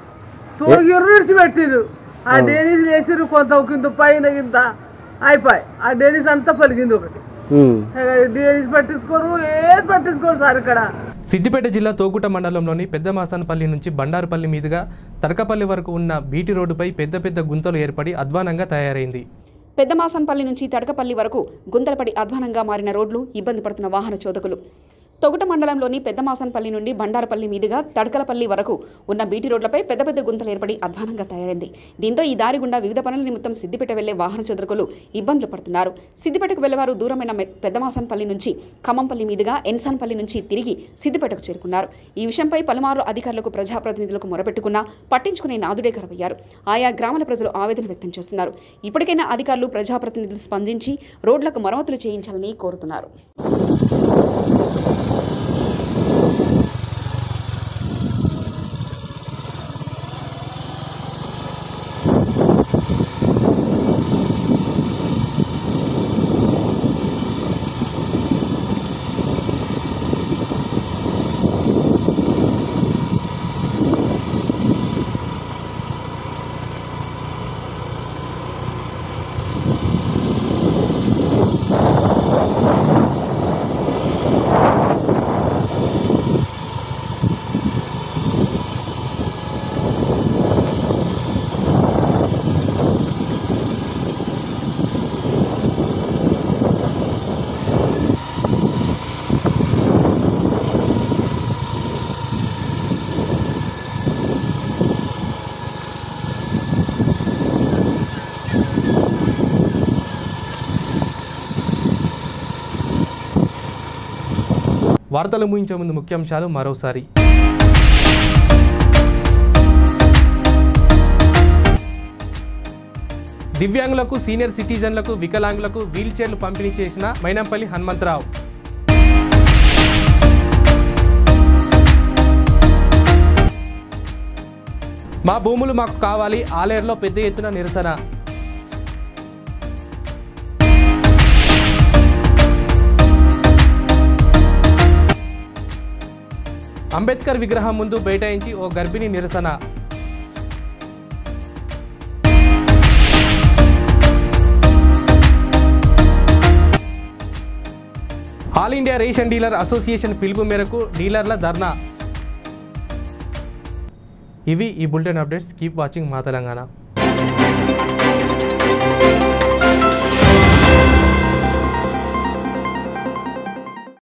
S22: తోగిర్రు విడిచిపెట్టిర్రు ఆ
S21: అవును.
S22: డేనీస్ వేసిర్రు కొంత కింద పైన కింద అయిపోయి ఆ డేనీస్ అంతా పలికింది ఒకటి
S21: ఉమ్.
S22: డేనీస్ పట్టించుకోరు ఏది పట్టించుకోరు సార్ ఇక్కడ
S1: సిద్దిపేట జిల్లా తోగుట మండలంలోని పెద్ద మాసానపల్లి నుంచి బండారుపల్లి మీదుగా తడకపల్లి వరకు ఉన్న బీటీ రోడ్డుపై పెద్ద పెద్ద గుంతలు ఏర్పడి అధ్వానంగా తయారైంది
S2: పెద్దమాసన్పల్లి నుంచి తడకపల్లి వరకు గుంతలపడి అధ్వానంగా మారిన రోడ్లు ఇబ్బంది పడుతున్న వాహన చోదకులు తొగుట మండలంలోని పెద్దమాసన్పల్లి నుండి బండారపల్లి మీదుగా తడకలపల్లి వరకు ఉన్న బీటీ రోడ్లపై పెద్ద పెద్ద గుంతలు ఏర్పడి అధ్వానంగా తయారైంది దీంతో ఈ దారి గుండా వివిధ పనుల నిమిత్తం సిద్దిపేట వెళ్లే వాహన చోదకులు ఇబ్బందులు పడుతున్నారు సిద్దిపేటకు వెళ్లేవారు దూరమైన మె- పెద్దమాసన్పల్లి నుంచి ఖమ్మంపల్లి మీదుగా ఎన్సాన్పల్లి నుంచి తిరిగి సిద్దిపేటకు చేరుకున్నారు ఈ విషయంపై పలుమార్లు అధికారులకు ప్రజాప్రతినిధులకు మొరపెట్టుకున్నా పట్టించుకునే నాదుడే కరవయ్యారు ఆయా గ్రామాల ప్రజలు ఆవేదన వ్యక్తం చేస్తున్నారు ఇప్పటికైనా అధికారులు ప్రజాప్రతినిధులు స్పందించి రోడ్లకు మరమ్మతులు చేయించాలని కోరుతున్నారు
S1: వార్తలు ముగించే ముందు ముఖ్యాంశాలు మరోసారి దివ్యాంగులకు సీనియర్ సిటిజన్లకు వికలాంగులకు వీల్ చైర్లు పంపిణీ చేసిన మైనంపల్లి హనుమంతరావు మా భూములు మాకు కావాలి ఆలేరులో పెద్ద ఎత్తున నిరసన అంబేద్కర్ విగ్రహం ముందు బైఠాయించి ఓ గర్భిణి నిరసన all India ration dealer association పిలుపు మేరకు డీలర్ల ధర్నా ఇవి ఈ బులెటిన్ అప్డేట్స్ కీప్ వాచింగ్ మా తెలంగాణ